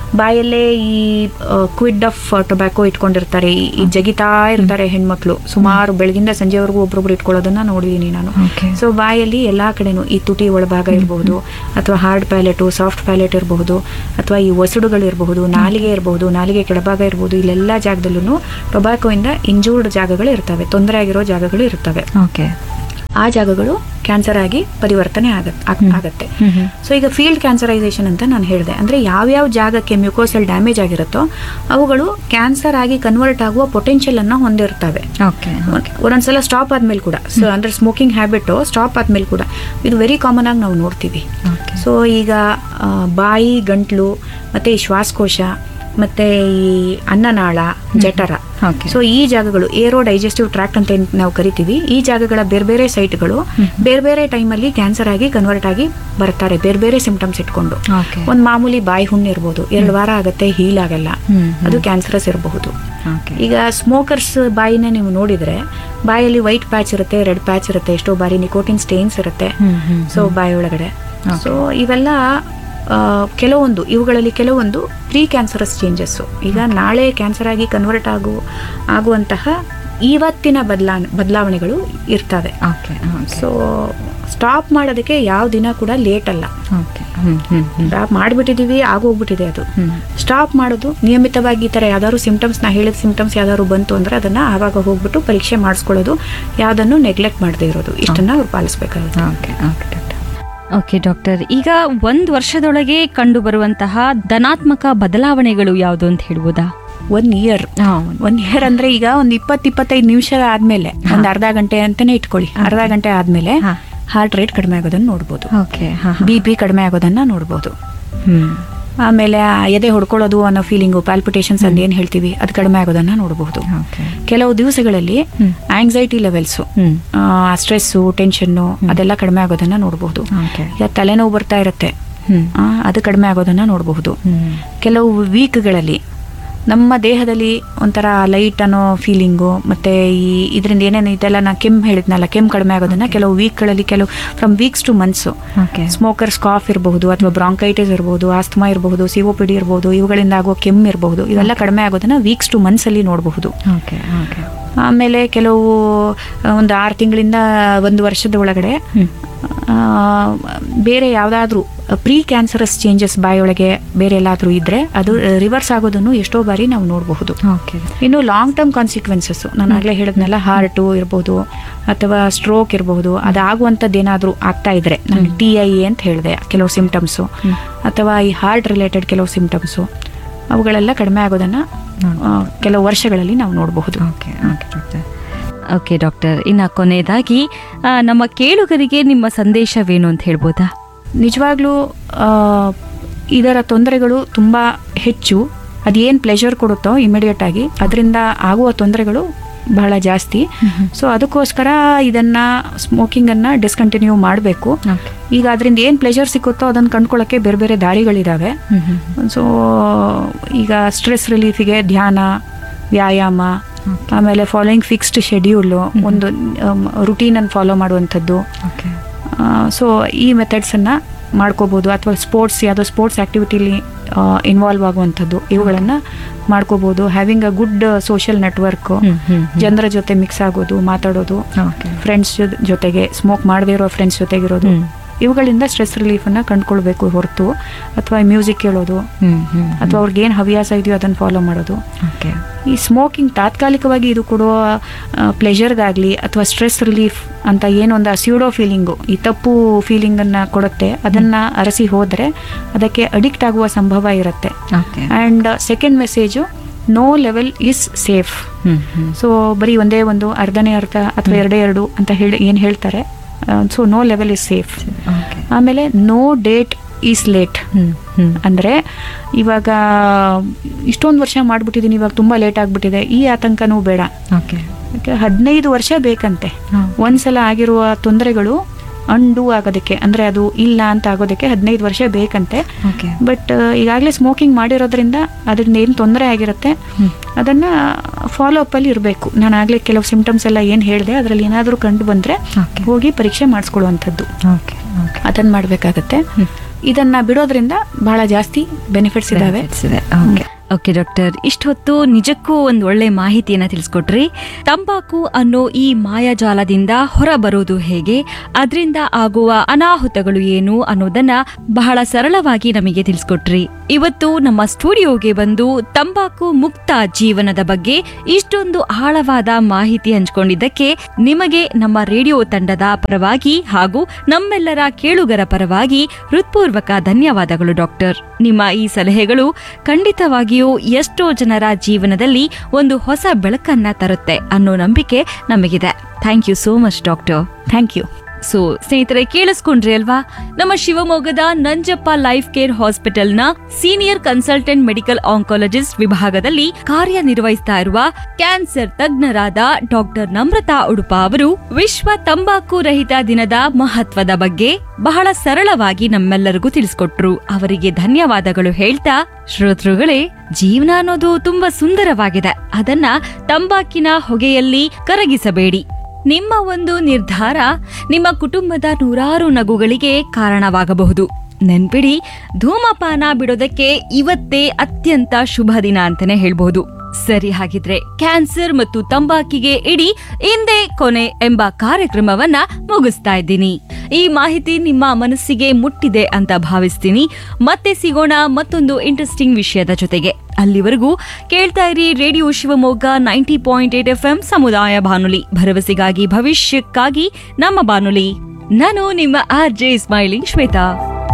ಬಾಯಲ್ಲೇ ಈ ಕ್ವಿಡ್ ಆಫ್ ಟೊಬ್ಯಾಕೋ ಇಟ್ಕೊಂಡಿರ್ತಾರೆ ಈ- ಈ ಜಗಿತಾ ಇರ್ತಾರೆ ಹೆಣ್ಮಕ್ಳು ಸುಮಾರು ಬೆಳಗಿಂದ ಸಂಜೆವರೆಗೂ ಒಬ್ರೊಬ್ರು ಇಟ್ಕೊಳ್ಳೋದನ್ನ ನೋಡಿದೀನಿ ನಾನು Okay. ಸೊ ಬಾಯಲ್ಲಿ ಎಲ್ಲಾ ಕಡೆನೂ ಈ ತುಟಿ ಒಳಭಾಗ ಇರಬಹುದು ಅಥವಾ ಹಾರ್ಡ್ ಪ್ಯಾಲೆಟು ಸಾಫ್ಟ್ ಪ್ಯಾಲೆಟ್ ಇರಬಹುದು ಅಥವಾ ಈ ಒಸಡುಗಳು ಇರಬಹುದು ನಾಲಿಗೆ ಇರಬಹುದು ನಾಲಿಗೆ ಕೆಳಭಾಗ ಇರಬಹುದು ಇಲ್ಲೆಲ್ಲ ಜಾಗದಲ್ಲೂ ಟೊಬ್ಯಾಕೋ ಇಂದ ಇಂಜೂರ್ಡ್ ಜಾಗಗಳು ಇರ್ತವೆ ತೊಂದರೆ ಆಗಿರೋ ಜಾಗಗಳು ಇರ್ತವೆ ಓಕೆ ಆ ಜಾಗಗಳು ಕ್ಯಾನ್ಸರ್ ಆಗಿ ಪರಿವರ್ತನೆ ಆಗತ್ ಆಗ್- ಆಗತ್ತೆ ಹ್ಮ್ ಹ್ಮ್. ಸೊ ಈಗ ಫೀಲ್ಡ್ ಕ್ಯಾನ್ಸರೈಸೇಷನ್ ಅಂತ ನಾನು ಹೇಳಿದೆ ಅಂದ್ರೆ ಯಾವ್ಯಾವ ಜಾಗಕ್ಕೆ ಮ್ಯೂಕೋಸಲ್ ಡ್ಯಾಮೇಜ್ ಆಗಿರುತ್ತೋ ಅವುಗಳು ಕ್ಯಾನ್ಸರ್ ಆಗಿ ಕನ್ವರ್ಟ್ ಆಗುವ ಪೊಟೆನ್ಷಿಯಲ್ ಅನ್ನ ಹೊಂದಿರ್ತವೆ ಓಕೆ ಒಂದೊಂದ್ಸಲ ಸ್ಟಾಪ್ ಆದ್ಮೇಲೆ ಕೂಡ ಸೊ ಅಂದ್ರೆ ಸ್ಮೋಕಿಂಗ್ ಹ್ಯಾಬಿಟ್ ಸ್ಟಾಪ್ ಆದ್ಮೇಲೆ ಕೂಡ ಇದು ವೆರಿ ಕಾಮನ್ ಆಗಿ ನಾವು ನೋಡ್ತೀವಿ ಓಕೆ ಸೊ ಈಗ ಆ, ಬಾಯಿ ಗಂಟ್ಲು ಮತ್ತೆ ಈ ಶ್ವಾಸಕೋಶ ಮತ್ತೆ ಈ ಅನ್ನನಾಳ ಜಠರ Okay. ಸೊ ಈ ಜಾಗಗಳು ಏರೋ ಡೈಜೆಸ್ಟಿವ್ ಟ್ರ್ಯಾಕ್ಟ್ ಅಂತ ಏನ್ ನಾವು ಕರಿತೀವಿ ಈ ಜಾಗಗಳ ಬೇರೆ ಬೇರೆ ಸೈಟ್ಗಳು ಬೇರೆ ಬೇರೆ ಟೈಮಲ್ಲಿ ಕ್ಯಾನ್ಸರ್ ಆಗಿ ಕನ್ವರ್ಟ್ ಆಗಿ ಬರ್ತಾರೆ ಬೇರೆ ಬೇರೆ ಸಿಂಪ್ಟಮ್ಸ್ ಇಟ್ಕೊಂಡು ಓಕೆ ಒಂದ್ ಮಾಮೂಲಿ ಬಾಯಿ ಹುಣ್ಣು ಇರ್ಬೋದು ಎರಡು ವಾರ ಆಗತ್ತೆ ಹೀಲ್ ಆಗಲ್ಲ ಹ್ಮ್, ಅದು ಕ್ಯಾನ್ಸರಸ್ ಇರಬಹುದು ಓಕೆ ಈಗ ಸ್ಮೋಕರ್ಸ್ ಬಾಯಿನ ನೀವು ನೋಡಿದ್ರೆ ಬಾಯಲ್ಲಿ ವೈಟ್ ಪ್ಯಾಚ್ ಇರುತ್ತೆ ರೆಡ್ ಪ್ಯಾಚ್ ಇರುತ್ತೆ ಎಷ್ಟೋ ಬಾರಿ ನಿಕೋಟಿನ್ ಸ್ಟೇನ್ಸ್ ಇರುತ್ತೆ ಹ್ಮ್, ಹ್ಮ್, ಸೊ ಬಾಯಿ ಒಳಗಡೆ Okay. ಸೊ ಇವೆಲ್ಲ ಆ, ಕೆಲವೊಂದು ಇವುಗಳಲ್ಲಿ ಕೆಲವೊಂದು ಪ್ರೀ ಕ್ಯಾನ್ಸರಸ್ ಚೇಂಜಸ್ಸು ಈಗ ನಾಳೆ ಕ್ಯಾನ್ಸರ್ ಆಗಿ ಕನ್ವರ್ಟ್ ಆಗು ಆಗುವಂತಹ ಇವತ್ತಿನ ಬದಲಾ ಬದಲಾವಣೆಗಳು ಇರ್ತವೆ ಓಕೆ ಓಕೆ ಸೊ ಸ್ಟಾಪ್ ಮಾಡೋದಕ್ಕೆ ಯಾವ ದಿನ ಕೂಡ ಲೇಟ್ ಅಲ್ಲ ಓಕೆ ಹ್ಮ್ ಹ್ಮ್ ಹ್ಮ್ ಸ್ಟಾಪ್ ಮಾಡಿಬಿಟ್ಟಿದೀವಿ ಆಗೋಗ್ಬಿಟ್ಟಿದೆ ಅದು ಹ್ಮ್ ಸ್ಟಾಪ್ ಮಾಡೋದು ನಿಯಮಿತವಾಗಿ ಈ ಥರ ಯಾವ್ದಾದ್ರು ಸಿಂಪ್ಟಮ್ಸ್ ನಾ ಹೇಳಿದ ಸಿಂಪ್ಟಮ್ಸ್ ಯಾವ್ದಾದ್ರು ಬಂತು ಅಂದ್ರೆ ಅದನ್ನ ಆವಾಗ ಹೋಗ್ಬಿಟ್ಟು ಪರೀಕ್ಷೆ ಮಾಡಿಸ್ಕೊಳ್ಳೋದು ಯಾವುದನ್ನು ನೆಗ್ಲೆಕ್ಟ್ ಮಾಡದೇ ಇರೋದು ಇಷ್ಟನ್ನ ಅವ್ರು ಪಾಲಿಸ್ಬೇಕಾಗುತ್ತೆ okay okay doctor okay doctor ಈಗ ಒಂದು ವರ್ಷದೊಳಗೆ ಕಂಡು ಬರುವಂತಹ ಧನಾತ್ಮಕ ಬದಲಾವಣೆಗಳು ಯಾವುದು ಅಂತ ಹೇಳ್ಬೋದಾ ಒನ್ ಇಯರ್ ಒನ್ ಇಯರ್ ಅಂದ್ರೆ ಈಗ ಒಂದ್ ಇಪ್ಪತ್ ಇಪ್ಪತ್ತೈದು ನಿಮಿಷ ಆದ್ಮೇಲೆ ಒಂದ್ ಅರ್ಧ ಗಂಟೆ ಅಂತಾನೆ ಇಟ್ಕೊಳ್ಳಿ ಅರ್ಧ ಗಂಟೆ ಆದ್ಮೇಲೆ ಹಾ. ಹಾರ್ಟ್ ರೇಟ್ ಕಡಿಮೆ ಆಗೋದನ್ನ ನೋಡ್ಬೋದು ಓಕೆ ಹಾ ಬಿ ಪಿ ಕಡಿಮೆ ಆಗೋದನ್ನ ನೋಡ್ಬೋದು ಹ್ಮ್ ಆಮೇಲೆ ಆ ಎದೆ ಹೊಡ್ಕೊಳ್ಳೋದು ಅನ್ನೋ ಫೀಲಿಂಗು ಪ್ಯಾಲ್ಪಿಟೇಷನ್ಸ್ ಅಂತ ಏನ್ ಹೇಳ್ತೀವಿ ಅದು ಕಡಿಮೆ ಆಗೋದನ್ನ ನೋಡಬಹುದು ಓಕೆ ಕೆಲವು ದಿವಸಗಳಲ್ಲಿ hmm. Anxiety levels hmm stress tension ಅದೆಲ್ಲ ಕಡಿಮೆ ಆಗೋದನ್ನ ನೋಡಬಹುದು ಓಕೆ ಈಗ ತಲೆನೋವು ಬರ್ತಾ ಇರುತ್ತೆ ಹ್ಮ್ ಆ, ಅದು ಕಡಿಮೆ ಆಗೋದನ್ನ ನೋಡಬಹುದು ಹ್ಮ್ ಕೆಲವು ವೀಕ್ಗಳಲ್ಲಿ ನಮ್ಮ ದೇಹದಲ್ಲಿ ಒಂಥರ ಲೈಟ್ ಅನ್ನೋ ಫೀಲಿಂಗು ಮತ್ತೆ ಈ ಇದರಿಂದ ಏನೇನು ಇದೆಲ್ಲ ನಾ ಕೆಮ್ಮು ಹೇಳಿದ್ನಲ್ಲ ಕೆಮ್ಮು ಕಡಿಮೆ ಆಗೋದನ್ನ ಕೆಲವು ವೀಕ್ಗಳಲ್ಲಿ ಕೆಲವು from weeks to months okay smokers cough ಇರಬಹುದು ಅಥವಾ ಬ್ರಾಂಕೈಟಿಸ್ ಇರಬಹುದು ಆಸ್ತಮಾ ಇರಬಹುದು ಸಿಒಪಿಡಿ ಇರಬಹುದು ಇವುಗಳಿಂದ ಆಗೋ ಕೆಮ್ಮು ಇರಬಹುದು ಇವೆಲ್ಲ ಕಡಿಮೆ ಆಗೋದನ್ನ ವೀಕ್ಸ್ ಟು ಮಂತ್ಸ್ ಅಲ್ಲಿ ನೋಡಬಹುದು ಓಕೆ ಓಕೆ ಆಮೇಲೆ ಕೆಲವು ಆ, ಒಂದು ಆರು ತಿಂಗಳಿಂದ ಒಂದು ವರ್ಷದ ಒಳಗಡೆ ಹ್ಮ್ ಆ, ಬೇರೆ ಯಾವುದಾದ್ರೂ ಪ್ರೀ ಕ್ಯಾನ್ಸರಸ್ ಚೇಂಜಸ್ ಬಾಯೊಳಗೆ ಬೇರೆ ಎಲ್ಲಾದ್ರೂ ಇದ್ರೆ ಅದು ರಿವರ್ಸ್ ಆಗೋದನ್ನು ಎಷ್ಟೋ ಬಾರಿ ನಾವು ನೋಡಬಹುದು ಓಕೆ ಇನ್ನು ಲಾಂಗ್ ಟರ್ಮ್ ಕಾನ್ಸಿಕ್ವೆನ್ಸಸ್ ನಾನು ಆಗಲೇ ಹೇಳಿದ್ನಲ್ಲ ಹಾರ್ಟು ಇರ್ಬೋದು ಅಥವಾ ಸ್ಟ್ರೋಕ್ ಇರಬಹುದು ಅದಾಗುವಂಥದ್ದು ಏನಾದರೂ ಆಗ್ತಾ ಇದ್ರೆ ನಾನು ಟಿ ಐ ಅಂತ ಹೇಳಿದೆ ಕೆಲವು ಸಿಂಪ್ಟಮ್ಸು ಅಥವಾ ಈ ಹಾರ್ಟ್ ರಿಲೇಟೆಡ್ ಕೆಲವು ಸಿಂಪ್ಟಮ್ಸು ಅವುಗಳೆಲ್ಲ ಕಡಿಮೆ ಆಗೋದನ್ನ ಆ, ಕೆಲವು ವರ್ಷಗಳಲ್ಲಿ ನಾವು ನೋಡಬಹುದು okay okay doctor okay doctor ಇನ್ನು ಕೊನೆಯದಾಗಿ ಆ, ನಮ್ಮ ಕೇಳುಗರಿಗೆ ನಿಮ್ಮ ಸಂದೇಶವೇನು ಅಂತ ಹೇಳ್ಬೋದಾ ನಿಜವಾಗ್ಲೂ ಆ, ಇದರ ತೊಂದರೆಗಳು ತುಂಬ ಹೆಚ್ಚು ಅದೇನು ಪ್ಲೆಷರ್ ಕೊಡುತ್ತೋ ಇಮಿಡಿಯೇಟ್ ಆಗಿ ಅದರಿಂದ ಆಗುವ ತೊಂದರೆಗಳು ಬಹಳ ಜಾಸ್ತಿ ಸೊ ಅದಕ್ಕೋಸ್ಕರ ಇದನ್ನ ಸ್ಮೋಕಿಂಗ್ ಅನ್ನ ಡಿಸ್ಕಂಟಿನ್ಯೂ ಮಾಡಬೇಕು ಓಕೆ ಈಗ ಅದರಿಂದ ಏನು ಪ್ಲೆಷರ್ ಸಿಕ್ಕುತ್ತೋ ಅದನ್ನು ಕಂಡ್ಕೊಳ್ಳೋಕ್ಕೆ ಬೇರೆ ಬೇರೆ ದಾರಿಗಳಿದಾವೆ ಹ್ಮ್ ಹ್ಮ್ ಸೊ ಈಗ ಸ್ಟ್ರೆಸ್ ರಿಲೀಫಿಗೆ ಧ್ಯಾನ ವ್ಯಾಯಾಮ ಆಮೇಲೆ ಫಾಲೋಯಿಂಗ್ ಫಿಕ್ಸ್ಡ್ ಶೆಡ್ಯೂಲು ಒಂದು ರುಟೀನನ್ನು ಫಾಲೋ ಮಾಡುವಂಥದ್ದು ಓಕೆ ಸೊ ಈ ಮೆಥಡ್ಸನ್ನು ಮಾಡ್ಕೋಬೋದು ಅಥವಾ ಸ್ಪೋರ್ಟ್ಸ್ ಯಾವುದೋ ಸ್ಪೋರ್ಟ್ಸ್ ಆ್ಯಕ್ಟಿವಿಟಿಲಿ ಇನ್ವಾಲ್ವ್ ಆಗುವಂಥದ್ದು ಇವುಗಳನ್ನು ಮಾಡ್ಕೋಬೋದು having a good social network hmm hmm ಜನರ ಜೊತೆ ಮಿಕ್ಸ್ ಆಗೋದು ಮಾತಾಡೋದು ಓಕೆ ಫ್ರೆಂಡ್ಸ್ ಜೊತೆಗೆ ಸ್ಮೋಕ್ ಮಾಡದೇ ಇರೋ ಫ್ರೆಂಡ್ಸ್ ಜೊತೆಗಿರೋದು ಹ್ಮ್. ಇವುಗಳಿಂದ ಸ್ಟ್ರೆಸ್ ರಿಲೀಫನ್ನು ಕಂಡ್ಕೊಳ್ಬೇಕು ಹೊರತು ಅಥವಾ ಮ್ಯೂಸಿಕ್ ಕೇಳೋದು ಹ್ಮ್ ಹ್ಮ್ ಅಥವಾ ಅವ್ರಿಗೆ ಏನು ಹವ್ಯಾಸ ಇದೆಯೋ ಅದನ್ನು ಫಾಲೋ ಮಾಡೋದು ಓಕೆ ಈ ಸ್ಮೋಕಿಂಗ್ ತಾತ್ಕಾಲಿಕವಾಗಿ ಇದು ಕೊಡುವ ಪ್ಲೆಷರ್ಗಾಗಲಿ ಅಥವಾ ಸ್ಟ್ರೆಸ್ ರಿಲೀಫ್ ಅಂತ ಏನೊಂದು ಸ್ಯೂಡೋ ಫೀಲಿಂಗು ಈ ತಪ್ಪು ಫೀಲಿಂಗನ್ನು ಕೊಡುತ್ತೆ ಅದನ್ನು ಅರಸಿ ಹೋದರೆ ಅದಕ್ಕೆ ಅಡಿಕ್ಟ್ ಆಗುವ ಸಂಭವ ಇರುತ್ತೆ okay and second message no level is safe hmm hmm so ಬರೀ ಒಂದೇ ಒಂದು ಅರ್ಧನೇ ಅರ್ಧ ಅಥವಾ ಎರಡೇ ಎರಡು ಅಂತ ಹೇಳಿ ಏನು ಹೇಳ್ತಾರೆ so no level is safe okay ಆಮೇಲೆ no date is late hmm hmm ಅಂದರೆ ಇವಾಗ ಇಷ್ಟೊಂದು ವರ್ಷ ಮಾಡಿಬಿಟ್ಟಿದ್ದೀನಿ ಇವಾಗ ತುಂಬ ಲೇಟ್ ಆಗಿಬಿಟ್ಟಿದೆ ಈ ಆತಂಕನೂ ಬೇಡ ಓಕೆ ಯಾಕೆ ಹದಿನೈದು ವರ್ಷ ಬೇಕಂತೆ ಹಾಂ ಒಂದ್ಸಲ ಆಗಿರುವ ತೊಂದರೆಗಳು ಅಂಡು ಆಗೋದಕ್ಕೆ ಅಂದರೆ ಅದು ಇಲ್ಲ ಅಂತ ಆಗೋದಕ್ಕೆ ಹದಿನೈದು ವರ್ಷ ಬೇಕಂತೆ ಓಕೆ ಬಟ್ ಈಗಾಗಲೇ ಸ್ಮೋಕಿಂಗ್ ಮಾಡಿರೋದ್ರಿಂದ ಅದರಿಂದ ಏನು ತೊಂದರೆ ಆಗಿರುತ್ತೆ ಹ್ಮ್ ಅದನ್ನು ಫಾಲೋ ಅಪ್ಪಲ್ಲಿ ಇರಬೇಕು ನಾನು ಆಗಲೇ ಕೆಲವು ಸಿಂಪ್ಟಮ್ಸ್ ಎಲ್ಲ ಏನು ಹೇಳಿದೆ ಅದರಲ್ಲಿ ಏನಾದರೂ ಕಂಡು ಬಂದರೆ ಓಕೆ ಹೋಗಿ ಪರೀಕ್ಷೆ ಮಾಡಿಸ್ಕೊಳ್ಳುವಂಥದ್ದು ಓಕೆ ಓಕೆ ಅದನ್ನು ಮಾಡಬೇಕಾಗತ್ತೆ ಹ್ಮ್ ಇದನ್ನ ಬಿಡೋದ್ರಿಂದ ಬಹಳ ಜಾಸ್ತಿ ಬೆನಿಫಿಟ್ಸ್ ಇದಾವೆ ಓಕೆ ಡಾಕ್ಟರ್ ಇಷ್ಟೊತ್ತು ನಿಜಕ್ಕೂ ಒಂದು ಒಳ್ಳೆ ಮಾಹಿತಿಯನ್ನ ತಿಳಿಸ್ಕೊಟ್ರಿ ತಂಬಾಕು ಅನ್ನೋ ಈ ಮಾಯಾಜಾಲದಿಂದ ಹೊರಬರೋದು ಹೇಗೆ ಅದರಿಂದ ಆಗುವ ಅನಾಹುತಗಳು ಏನು ಅನ್ನೋದನ್ನ ಬಹಳ ಸರಳವಾಗಿ ನಮಗೆ ತಿಳಿಸ್ಕೊಟ್ರಿ ಇವತ್ತು ನಮ್ಮ ಸ್ಟುಡಿಯೋಗೆ ಬಂದು ತಂಬಾಕು ಮುಕ್ತ ಜೀವನದ ಬಗ್ಗೆ ಇಷ್ಟೊಂದು ಆಳವಾದ ಮಾಹಿತಿ ಹಂಚಿಕೊಂಡಿದ್ದಕ್ಕೆ ನಿಮಗೆ ನಮ್ಮ ರೇಡಿಯೋ ತಂಡದ ಪರವಾಗಿ ಹಾಗೂ ನಮ್ಮೆಲ್ಲರ ಕೇಳುಗರ ಪರವಾಗಿ ಹೃತ್ಪೂರ್ವಕ ಧನ್ಯವಾದಗಳು ಡಾಕ್ಟರ್ ನಿಮ್ಮ ಈ ಸಲಹೆಗಳು ಖಂಡಿತವಾಗಿಯೂ ಎಷ್ಟೋ ಜನರ ಜೀವನದಲ್ಲಿ ಒಂದು ಹೊಸ ಬೆಳಕನ್ನ ತರುತ್ತೆ ಅನ್ನೋ ನಂಬಿಕೆ ನಮಗಿದೆ thank you so much doctor thank you so ಸ್ನೇಹಿತರೆ ಕೇಳಿಸ್ಕೊಂಡ್ರಿ ಅಲ್ವಾ ನಮ್ಮ ಶಿವಮೊಗ್ಗದ ನಂಜಪ್ಪ ಲೈಫ್ ಕೇರ್ ಹಾಸ್ಪಿಟಲ್ನ ಸೀನಿಯರ್ ಕನ್ಸಲ್ಟೆಂಟ್ ಮೆಡಿಕಲ್ ಆಂಕಾಲಜಿಸ್ಟ್ ವಿಭಾಗದಲ್ಲಿ ಕಾರ್ಯನಿರ್ವಹಿಸ್ತಾ ಇರುವ ಕ್ಯಾನ್ಸರ್ ತಜ್ಞರಾದ ಡಾಕ್ಟರ್ ನಮ್ರತಾ ಉಡುಪ ಅವರು ವಿಶ್ವ ತಂಬಾಕು ರಹಿತ ದಿನದ ಮಹತ್ವದ ಬಗ್ಗೆ ಬಹಳ ಸರಳವಾಗಿ ನಮ್ಮೆಲ್ಲರಿಗೂ ತಿಳಿಸ್ಕೊಟ್ರು ಅವರಿಗೆ ಧನ್ಯವಾದಗಳು ಹೇಳ್ತಾ ಶ್ರೋತೃಗಳೇ ಜೀವನ ಅನ್ನೋದು ತುಂಬಾ ಸುಂದರವಾಗಿದೆ ಅದನ್ನ ತಂಬಾಕಿನ ಹೊಗೆಯಲ್ಲಿ ಕರಗಿಸಬೇಡಿ ನಿಮ್ಮ ಒಂದು ನಿರ್ಧಾರ ನಿಮ್ಮ ಕುಟುಂಬದ ನೂರಾರು ನಗುಗಳಿಗೆ ಕಾರಣವಾಗಬಹುದು ನೆನ್ಪಿಡಿ ಧೂಮಪಾನ ಬಿಡೋದಕ್ಕೆ ಇವತ್ತೇ ಅತ್ಯಂತ ಶುಭ ದಿನ ಅಂತಾನೆ ಹೇಳ್ಬಹುದು ಸರಿ ಹಾಗಿದ್ರೆ ಕ್ಯಾನ್ಸರ್ ಮತ್ತು ತಂಬಾಕಿಗೆ ಇಡೀ ಇಂದೇ ಕೊನೆ ಎಂಬ ಕಾರ್ಯಕ್ರಮವನ್ನ ಮುಗಿಸ್ತಾ ಇದ್ದೀನಿ ಈ ಮಾಹಿತಿ ನಿಮ್ಮ ಮನಸ್ಸಿಗೆ ಮುಟ್ಟಿದೆ ಅಂತ ಭಾವಿಸ್ತೀನಿ ಮತ್ತೆ ಸಿಗೋಣ ಮತ್ತೊಂದು ಇಂಟ್ರೆಸ್ಟಿಂಗ್ ವಿಷಯದ ಜೊತೆಗೆ ಅಲ್ಲಿವರೆಗೂ ಕೇಳ್ತಾ ಇರಿ radio Shivamogga ninety point eight F M ಸಮುದಾಯ ಬಾನುಲಿ ಭರವಸೆಗಾಗಿ ಭವಿಷ್ಯಕ್ಕಾಗಿ ನಮ್ಮ ಬಾನುಲಿ ನಾನು ನಿಮ್ಮ R J smiling Shweta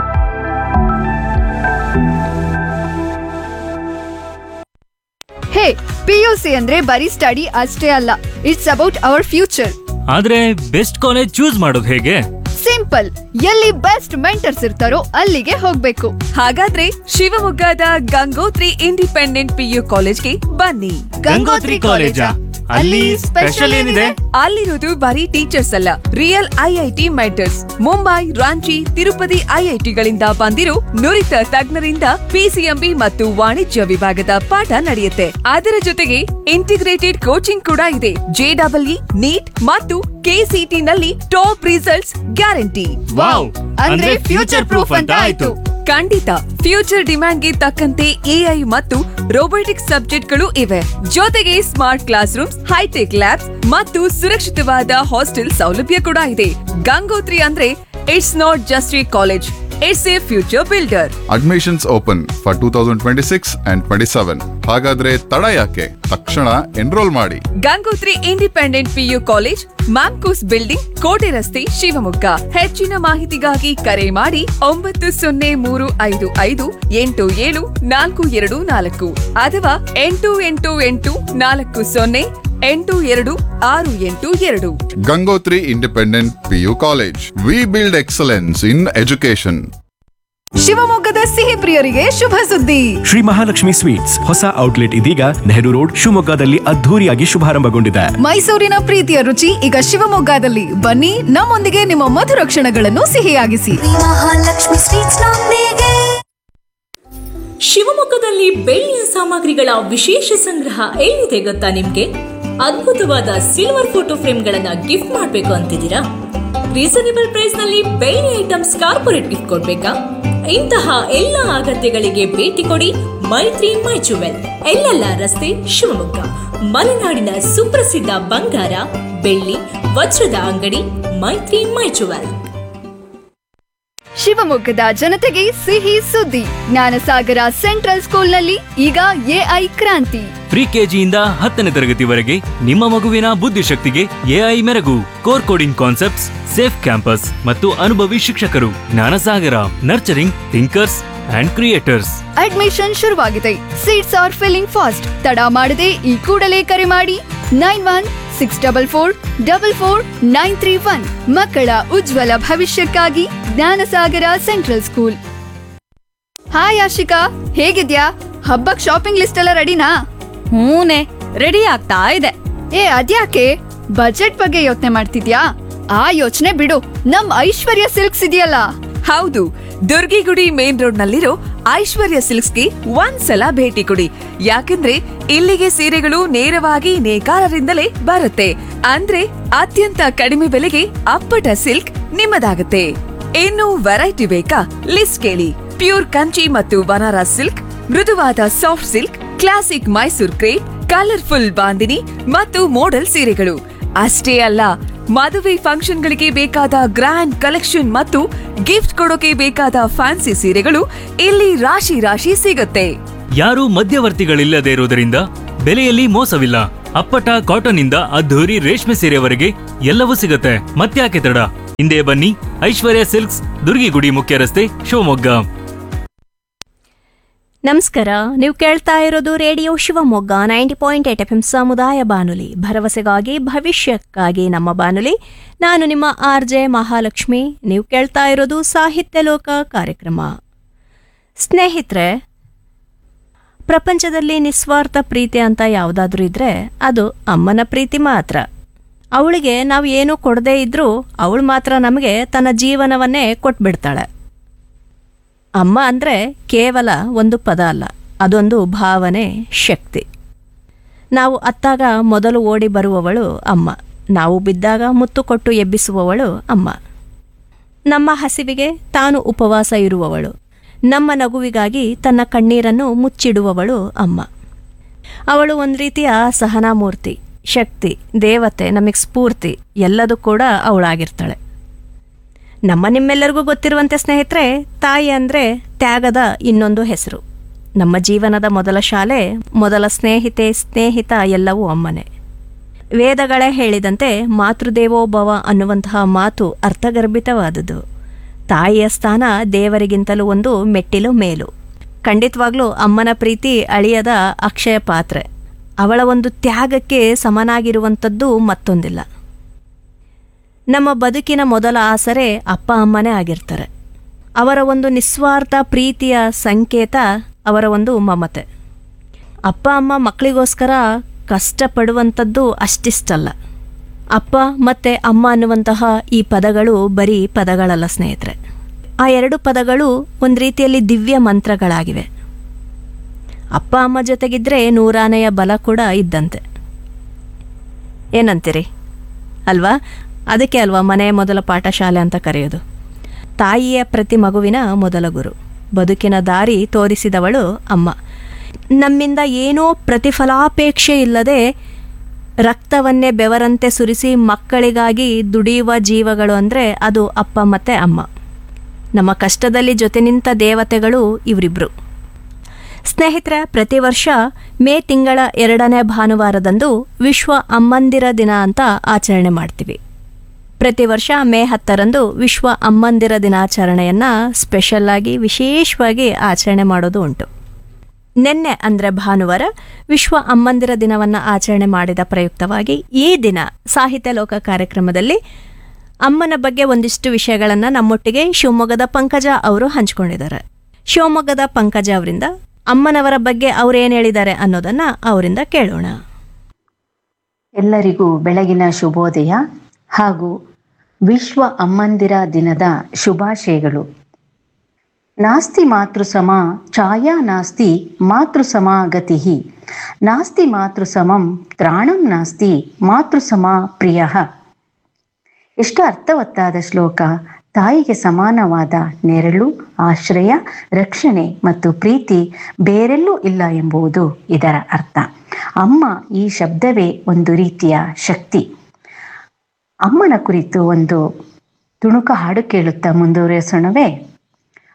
hey PUC ಅಂದ್ರೆ ಬರೀ ಸ್ಟಡಿ ಅಷ್ಟೇ ಅಲ್ಲ ಇಟ್ಸ್ ಅಬೌಟ್ ಅವರ್ ಫ್ಯೂಚರ್ ಆದ್ರೆ ಬೆಸ್ಟ್ ಕಾಲೇಜ್ ಚೂಸ್ ಮಾಡೋದು ಹೇಗೆ ಸಿಂಪಲ್ ಎಲ್ಲಿ ಬೆಸ್ಟ್ ಮೆಂಟರ್ಸ್ ಇರ್ತಾರೋ ಅಲ್ಲಿಗೆ ಹೋಗ್ಬೇಕು ಹಾಗಾದ್ರೆ ಶಿವಮೊಗ್ಗದ ಗಂಗೋತ್ರಿ ಇಂಡಿಪೆಂಡೆಂಟ್ ಪಿಯು ಕಾಲೇಜ್ಗೆ ಬನ್ನಿ ಗಂಗೋತ್ರಿ ಕಾಲೇಜಾ? ಅಲ್ಲಿ ಸ್ಪೆಷಲ್ ಏನಿದೆ? ಅಲ್ಲಿರೋದು ಬರೀ ಟೀಚರ್ಸ್ ಅಲ್ಲ real IIT mentors Mumbai Ranchi Tirupati ಐಐಟಿಗಳಿಂದ ಬಂದಿರೋ ನುರಿತ ತಜ್ಞರಿಂದ ಪಿಸಿಎಂಬಿ ಮತ್ತು ವಾಣಿಜ್ಯ ವಿಭಾಗದ ಪಾಠ ನಡೆಯುತ್ತೆ ಅದರ ಜೊತೆಗೆ ಇಂಟಿಗ್ರೇಟೆಡ್ ಕೋಚಿಂಗ್ ಕೂಡ ಇದೆ ಜೆಡಬ್ಲ್ಇ ನೀಟ್ ಮತ್ತು ಕೆಸಿಟಿ ನಲ್ಲಿ ಟಾಪ್ ರಿಸಲ್ಟ್ಸ್ ಗ್ಯಾರಂಟಿ ವಾವ್ ಅಂದ್ರೆ ಫ್ಯೂಚರ್ ಪ್ರೂಫ್ ಅಂತ ಆಯ್ತು ಖಂಡಿತ ಫ್ಯೂಚರ್ ಡಿಮ್ಯಾಂಡ್ಗೆ ತಕ್ಕಂತೆ ಎಐ ಮತ್ತು ರೋಬೋಟಿಕ್ಸ್ ಸಬ್ಜೆಕ್ಟ್ಗಳು ಇವೆ ಜೊತೆಗೆ smart classrooms hi tech labs ಮತ್ತು ಸುರಕ್ಷಿತವಾದ ಹಾಸ್ಟೆಲ್ ಸೌಲಭ್ಯ ಕೂಡ ಇದೆ ಗಂಗೋತ್ರಿ ಅಂದ್ರೆ it's not just a college it's a future builder admissions open for two thousand twenty six and twenty seven ಹಾಗಾದ್ರೆ ತಡ ಯಾಕೆ ತಕ್ಷಣ ಎನ್ರೋಲ್ ಮಾಡಿ Gangotri independent PU college MAMCOS building ಕೋಟೆ ರಸ್ತೆ ಶಿವಮೊಗ್ಗ ಹೆಚ್ಚಿನ ಮಾಹಿತಿಗಾಗಿ ಕರೆ ಮಾಡಿ ಒಂಬತ್ತು ಸೊನ್ನೆ ಮೂರು ಐದು ಐದು ಎಂಟು ಏಳು ನಾಲ್ಕು ಎರಡು ನಾಲ್ಕು ಅಥವಾ ಎಂಟು ಎಂಟು ಎಂಟು ನಾಲ್ಕು ಸೊನ್ನೆ ಎಂಟು ಎರಡು ಆರು ಎಂಟು ಎರಡು Gangotri independent PU college we build excellence in education ಶಿವಮೊಗ್ಗದ ಸಿಹಿ ಪ್ರಿಯರಿಗೆ ಶುಭ ಸುದ್ದಿ ಶ್ರೀ ಮಹಾಲಕ್ಷ್ಮಿ ಸ್ವೀಟ್ಸ್ ಹೊಸ ಔಟ್ಲೆಟ್ ಇದೀಗ ನೆಹರು ರೋಡ್ ಶಿವಮೊಗ್ಗದಲ್ಲಿ ಅದ್ಧೂರಿಯಾಗಿ ಶುಭಾರಂಭಗೊಂಡಿದೆ ಮೈಸೂರಿನ ಪ್ರೀತಿಯ ರುಚಿ ಈಗ ಶಿವಮೊಗ್ಗದಲ್ಲಿ ಬನ್ನಿ ನಮ್ಮೊಂದಿಗೆ ನಿಮ್ಮ ಮಧುರ ಕ್ಷಣಗಳನ್ನು ಸಿಹಿಯಾಗಿಸಿ ಮಹಾಲಕ್ಷ್ಮಿ ಸ್ವೀಟ್ಸ್ ನೊಂದಿಗೆ ಶಿವಮೊಗ್ಗದಲ್ಲಿ ಬೆಳ್ಳಿಯ ಸಾಮಗ್ರಿಗಳ ವಿಶೇಷ ಸಂಗ್ರಹ ಎಲ್ಲಿದೆ ಗೊತ್ತಾ ನಿಮ್ಗೆ ಅದ್ಭುತವಾದ ಸಿಲ್ವರ್ ಫೋಟೋ ಫ್ರೇಮ್ಗಳನ್ನ ಗಿಫ್ಟ್ ಮಾಡ್ಬೇಕು ಅಂತಿದ್ದೀರಾ ರೀಸನೇಬಲ್ ಪ್ರೈಸ್ ನಲ್ಲಿ ಬೆಳ್ಳಿ ಐಟಮ್ಸ್ ಕಾರ್ಪೊರೇಟ್ ಗಿಫ್ಟ್ ಕೊಡ್ಬೇಕಾ ಇಂತಹ ಎಲ್ಲ ಅಗತ್ಯಗಳಿಗೆ ಭೇಟಿ ಕೊಡಿ ಮೈತ್ರಿ ಮೈ ಜುವೆಲ್ ಎಲ್ಲೆಲ್ಲ ರಸ್ತೆ ಶಿವಮೊಗ್ಗ ಮಲೆನಾಡಿನ ಸುಪ್ರಸಿದ್ಧ ಬಂಗಾರ ಬೆಳ್ಳಿ ವಜ್ರದ ಅಂಗಡಿ ಮೈತ್ರಿ ಮೈ ಜುವೆಲ್ ಶಿವಮೊಗ್ಗದ ಜನತೆಗೆ ಸಿಹಿ ಸುದ್ದಿ ಜ್ಞಾನಸಾಗರ ಸೆಂಟ್ರಲ್ ಸ್ಕೂಲ್ನಲ್ಲಿ ಈಗ ಎಐ ಕ್ರಾಂತಿ ಪ್ರಿ ಕೆಜಿಯಿಂದ ಹತ್ತನೇ ತರಗತಿವರೆಗೆ ನಿಮ್ಮ ಮಗುವಿನ ಬುದ್ಧಿಶಕ್ತಿಗೆ ಎಐ ಮೆರಗು core coding concepts safe campus ಮತ್ತು ಅನುಭವಿ ಶಿಕ್ಷಕರು Jnanasagara nurturing thinkers and creators admission ಶುರುವಾಗಿದೆ ಸೀಟ್ಸ್ ಆರ್ ಫಿಲ್ಲಿಂಗ್ ಫಾಸ್ಟ್ ತಡ ಮಾಡದೆ ಈ ಕೂಡಲೇ ಕರೆ ಮಾಡಿ nine one six double four double four nine three one ಮಕ್ಕಳ ಉಜ್ವಲ ಭವಿಷ್ಯಕ್ಕಾಗಿ Jnanasagara central school hi Ashika ಹೇಗಿದ್ಯಾ ಹಬ್ಬಕ್ ಶಾಪಿಂಗ್ ಲಿಸ್ಟ್ ಎಲ್ಲ ರೆಡಿನಾ ಹೂನೆ ರೆಡಿ ಆಗ್ತಾ ಇದೆ ಏ ಅದ್ಯಾಕೆ ಬಜೆಟ್ ಬಗ್ಗೆ ಯೋಚನೆ ಮಾಡ್ತಿದ್ಯಾ ಆ ಯೋಚನೆ ಬಿಡು ನಮ್ ಐಶ್ವರ್ಯ ಸಿಲ್ಕ್ಸ್ ಇದೆಯಲ್ಲ ಹೌದು ದುರ್ಗಿಗುಡಿ ಮೇನ್ ರೋಡ್ ನಲ್ಲಿರೋ ಐಶ್ವರ್ಯ ಸಿಲ್ಕ್ಸ್ಗೆ ಒಂದ್ಸಲ ಭೇಟಿ ಕೊಡಿ ಯಾಕಂದ್ರೆ ಇಲ್ಲಿಗೆ ಸೀರೆಗಳು ನೇರವಾಗಿ ನೇಕಾರರಿಂದಲೇ ಬರುತ್ತೆ ಅಂದ್ರೆ ಅತ್ಯಂತ ಕಡಿಮೆ ಬೆಲೆಗೆ ಅಪ್ಪಟ ಸಿಲ್ಕ್ ನಿಮ್ಮದಾಗುತ್ತೆ ಇನ್ನು ವೆರೈಟಿ ಬೇಕಾ ಲಿಸ್ಟ್ ಕೇಳಿ ಪ್ಯೂರ್ ಕಂಚಿ ಮತ್ತು ಬನಾರಸ್ ಸಿಲ್ಕ್ ಮೃದುವಾದ soft silk classic Mysore crepe colourful bandhani ಮತ್ತು ಮೋಡಲ್ ಸೀರೆಗಳು ಅಷ್ಟೇ ಅಲ್ಲ ಮದುವೆ ಫಂಕ್ಷನ್ಗಳಿಗೆ ಬೇಕಾದ ಗ್ರ್ಯಾಂಡ್ ಕಲೆಕ್ಷನ್ ಮತ್ತು ಗಿಫ್ಟ್ ಕೊಡೋಕೆ ಬೇಕಾದ ಫ್ಯಾನ್ಸಿ ಸೀರೆಗಳು ಇಲ್ಲಿ ರಾಶಿ ರಾಶಿ ಸಿಗುತ್ತೆ ಯಾರೂ ಮಧ್ಯವರ್ತಿಗಳಿಲ್ಲದೆ ಇರುವುದರಿಂದ ಬೆಲೆಯಲ್ಲಿ ಮೋಸವಿಲ್ಲ ಅಪ್ಪಟ ಕಾಟನ್ ಇಂದ ಅದ್ಧೂರಿ ರೇಷ್ಮೆ ಸೀರೆವರೆಗೆ ಎಲ್ಲವೂ ಸಿಗುತ್ತೆ ಮತ್ತ್ಯಾಕೆ ತಡ ಹಿಂದೆ ಬನ್ನಿ ಐಶ್ವರ್ಯ ಸಿಲ್ಕ್ಸ್ ದುರ್ಗಿಗುಡಿ ಮುಖ್ಯ ರಸ್ತೆ ಶಿವಮೊಗ್ಗ ನಮಸ್ಕಾರ ನೀವು ಕೇಳ್ತಾ ಇರೋದು radio Shivamogga ninety point eight F M ಸಮುದಾಯ ಬಾನುಲಿ ಭರವಸೆಗಾಗಿ ಭವಿಷ್ಯಕ್ಕಾಗಿ ನಮ್ಮ ಬಾನುಲಿ ನಾನು ನಿಮ್ಮ ಆರ್ ಜೆ ಮಹಾಲಕ್ಷ್ಮಿ ನೀವು ಕೇಳ್ತಾ ಇರೋದು ಸಾಹಿತ್ಯ ಲೋಕ ಕಾರ್ಯಕ್ರಮ ಸ್ನೇಹಿತರೆ ಪ್ರಪಂಚದಲ್ಲಿ ನಿಸ್ವಾರ್ಥ ಪ್ರೀತಿ ಅಂತ ಯಾವುದಾದ್ರೂ ಇದ್ರೆ ಅದು ಅಮ್ಮನ ಪ್ರೀತಿ ಮಾತ್ರ ಅವಳಿಗೆ ನಾವು ಏನೂ ಕೊಡದೇ ಇದ್ರೂ ಅವಳು ಮಾತ್ರ ನಮಗೆ ತನ್ನ ಜೀವನವನ್ನೇ ಕೊಟ್ಬಿಡ್ತಾಳೆ ಅಮ್ಮ ಅಂದರೆ ಕೇವಲ ಒಂದು ಪದ ಅಲ್ಲ ಅದೊಂದು ಭಾವನೆ ಶಕ್ತಿ ನಾವು ಅತ್ತಾಗ ಮೊದಲು ಓಡಿ ಬರುವವಳು ಅಮ್ಮ ನಾವು ಬಿದ್ದಾಗ ಮುತ್ತು ಕೊಟ್ಟು ಎಬ್ಬಿಸುವವಳು ಅಮ್ಮ ನಮ್ಮ ಹಸಿವಿಗೆ ತಾನು ಉಪವಾಸ ಇರುವವಳು ನಮ್ಮ ನಗುವಿಗಾಗಿ ತನ್ನ ಕಣ್ಣೀರನ್ನು ಮುಚ್ಚಿಡುವವಳು ಅಮ್ಮ ಅವಳು ಒಂದು ರೀತಿಯ ಸಹನಾಮೂರ್ತಿ ಶಕ್ತಿ ದೇವತೆ ನಮಗೆ ಸ್ಫೂರ್ತಿ ಎಲ್ಲದೂ ಕೂಡ ಅವಳಾಗಿರ್ತಾಳೆ ನಮ್ಮ ನಿಮ್ಮೆಲ್ಲರಿಗೂ ಗೊತ್ತಿರುವಂತೆ ಸ್ನೇಹಿತರೆ ತಾಯಿ ಅಂದರೆ ತ್ಯಾಗದ ಇನ್ನೊಂದು ಹೆಸರು ನಮ್ಮ ಜೀವನದ ಮೊದಲ ಶಾಲೆ ಮೊದಲ ಸ್ನೇಹಿತೆ ಸ್ನೇಹಿತ ಎಲ್ಲವೂ ಅಮ್ಮನೆ ವೇದಗಳೇ ಹೇಳಿದಂತೆ ಮಾತೃದೇವೋಭವ ಅನ್ನುವಂತಹ ಮಾತು ಅರ್ಥಗರ್ಭಿತವಾದುದು ತಾಯಿಯ ಸ್ಥಾನ ದೇವರಿಗಿಂತಲೂ ಒಂದು ಮೆಟ್ಟಿಲು ಮೇಲು ಖಂಡಿತವಾಗ್ಲೂ ಅಮ್ಮನ ಪ್ರೀತಿ ಅಳಿಯದ ಅಕ್ಷಯ ಪಾತ್ರೆ ಅವಳ ಒಂದು ತ್ಯಾಗಕ್ಕೆ ಸಮನಾಗಿರುವಂಥದ್ದು ಮತ್ತೊಂದಿಲ್ಲ ನಮ್ಮ ಬದುಕಿನ ಮೊದಲ ಆಸರೆ ಅಪ್ಪ ಅಮ್ಮನೇ ಆಗಿರ್ತಾರೆ ಅವರ ಒಂದು ನಿಸ್ವಾರ್ಥ ಪ್ರೀತಿಯ ಸಂಕೇತ ಅವರ ಒಂದು ಮಮತೆ ಅಪ್ಪ ಅಮ್ಮ ಮಕ್ಕಳಿಗೋಸ್ಕರ ಕಷ್ಟಪಡುವಂಥದ್ದು ಅಷ್ಟಿಷ್ಟಲ್ಲ ಅಪ್ಪ ಮತ್ತು ಅಮ್ಮ ಅನ್ನುವಂತಹ ಈ ಪದಗಳು ಬರೀ ಪದಗಳಲ್ಲ ಸ್ನೇಹಿತರೆ ಆ ಎರಡು ಪದಗಳು ಒಂದು ರೀತಿಯಲ್ಲಿ ದಿವ್ಯ ಮಂತ್ರಗಳಾಗಿವೆ ಅಪ್ಪ ಅಮ್ಮ ಜೊತೆಗಿದ್ರೆ ನೂರಾನೆಯ ಬಲ ಕೂಡ ಇದ್ದಂತೆ ಏನಂತೀರಿ ಅಲ್ವಾ ಅದಕ್ಕೆ ಅಲ್ವಾ ಮನೆಯ ಮೊದಲ ಪಾಠಶಾಲೆ ಅಂತ ಕರೆಯೋದು ತಾಯಿಯ ಪ್ರತಿ ಮಗುವಿನ ಮೊದಲ ಗುರು ಬದುಕಿನ ದಾರಿ ತೋರಿಸಿದವಳು ಅಮ್ಮ ನಮ್ಮಿಂದ ಏನೋ ಪ್ರತಿಫಲಾಪೇಕ್ಷೆ ಇಲ್ಲದೆ ರಕ್ತವನ್ನೇ ಬೆವರಂತೆ ಸುರಿಸಿ ಮಕ್ಕಳಿಗಾಗಿ ದುಡಿಯುವ ಜೀವಗಳು ಅಂದರೆ ಅದು ಅಪ್ಪ ಮತ್ತು ಅಮ್ಮ ನಮ್ಮ ಕಷ್ಟದಲ್ಲಿ ಜೊತೆ ನಿಂತ ದೇವತೆಗಳು ಇವರಿಬ್ರು ಸ್ನೇಹಿತರೆ ಪ್ರತಿ ವರ್ಷ ಮೇ ತಿಂಗಳ ಎರಡನೇ ಭಾನುವಾರದಂದು ವಿಶ್ವ ಅಮ್ಮಂದಿರ ದಿನ ಅಂತ ಆಚರಣೆ ಮಾಡ್ತೀವಿ ಪ್ರತಿ ವರ್ಷ ಮೇ ಹತ್ತರಂದು ವಿಶ್ವ ಅಮ್ಮಂದಿರ ದಿನಾಚರಣೆಯನ್ನು ಸ್ಪೆಷಲ್ಲಾಗಿ ವಿಶೇಷವಾಗಿ ಆಚರಣೆ ಮಾಡೋದು ಉಂಟು ನಿನ್ನೆ ಅಂದರೆ ಭಾನುವಾರ ವಿಶ್ವ ಅಮ್ಮಂದಿರ ದಿನವನ್ನು ಆಚರಣೆ ಮಾಡಿದ ಪ್ರಯುಕ್ತವಾಗಿ ಈ ದಿನ ಸಾಹಿತ್ಯ ಲೋಕ ಕಾರ್ಯಕ್ರಮದಲ್ಲಿ ಅಮ್ಮನ ಬಗ್ಗೆ ಒಂದಿಷ್ಟು ವಿಷಯಗಳನ್ನು ನಮ್ಮೊಟ್ಟಿಗೆ ಶಿವಮೊಗ್ಗದ ಪಂಕಜ ಅವರು ಹಂಚಿಕೊಂಡಿದ್ದಾರೆ ಶಿವಮೊಗ್ಗದ ಪಂಕಜ ಅವರಿಂದ ಅಮ್ಮನವರ ಬಗ್ಗೆ ಅವ್ರೇನು ಹೇಳಿದ್ದಾರೆ ಅನ್ನೋದನ್ನ ಅವರಿಂದ ಕೇಳೋಣ ಎಲ್ಲರಿಗೂ ಬೆಳಗಿನ ಶುಭೋದಯ ಹಾಗೂ ವಿಶ್ವ ಅಮ್ಮಂದಿರ ದಿನದ ಶುಭಾಶಯಗಳು ನಾಸ್ತಿ ಮಾತೃಸಮ ಛಾಯಾ ನಾಸ್ತಿ ಮಾತೃಸಮ ಗತಿ ನಾಸ್ತಿ ಮಾತೃಸಮಂ ತ್ರಾಣಂ ನಾಸ್ತಿ ಮಾತೃಸಮ ಪ್ರಿಯ ಎಷ್ಟು ಅರ್ಥವತ್ತಾದ ಶ್ಲೋಕ ತಾಯಿಗೆ ಸಮಾನವಾದ ನೆರಳು ಆಶ್ರಯ ರಕ್ಷಣೆ ಮತ್ತು ಪ್ರೀತಿ ಬೇರೆಲ್ಲೂ ಇಲ್ಲ ಎಂಬುದು ಇದರ ಅರ್ಥ ಅಮ್ಮ ಈ ಶಬ್ದವೇ ಒಂದು ರೀತಿಯ ಶಕ್ತಿ ಅಮ್ಮನ ಕುರಿತು ಒಂದು ತುಣುಕ ಹಾಡು ಕೇಳುತ್ತಾ ಮುಂದುವರಿಸೋಣವೇ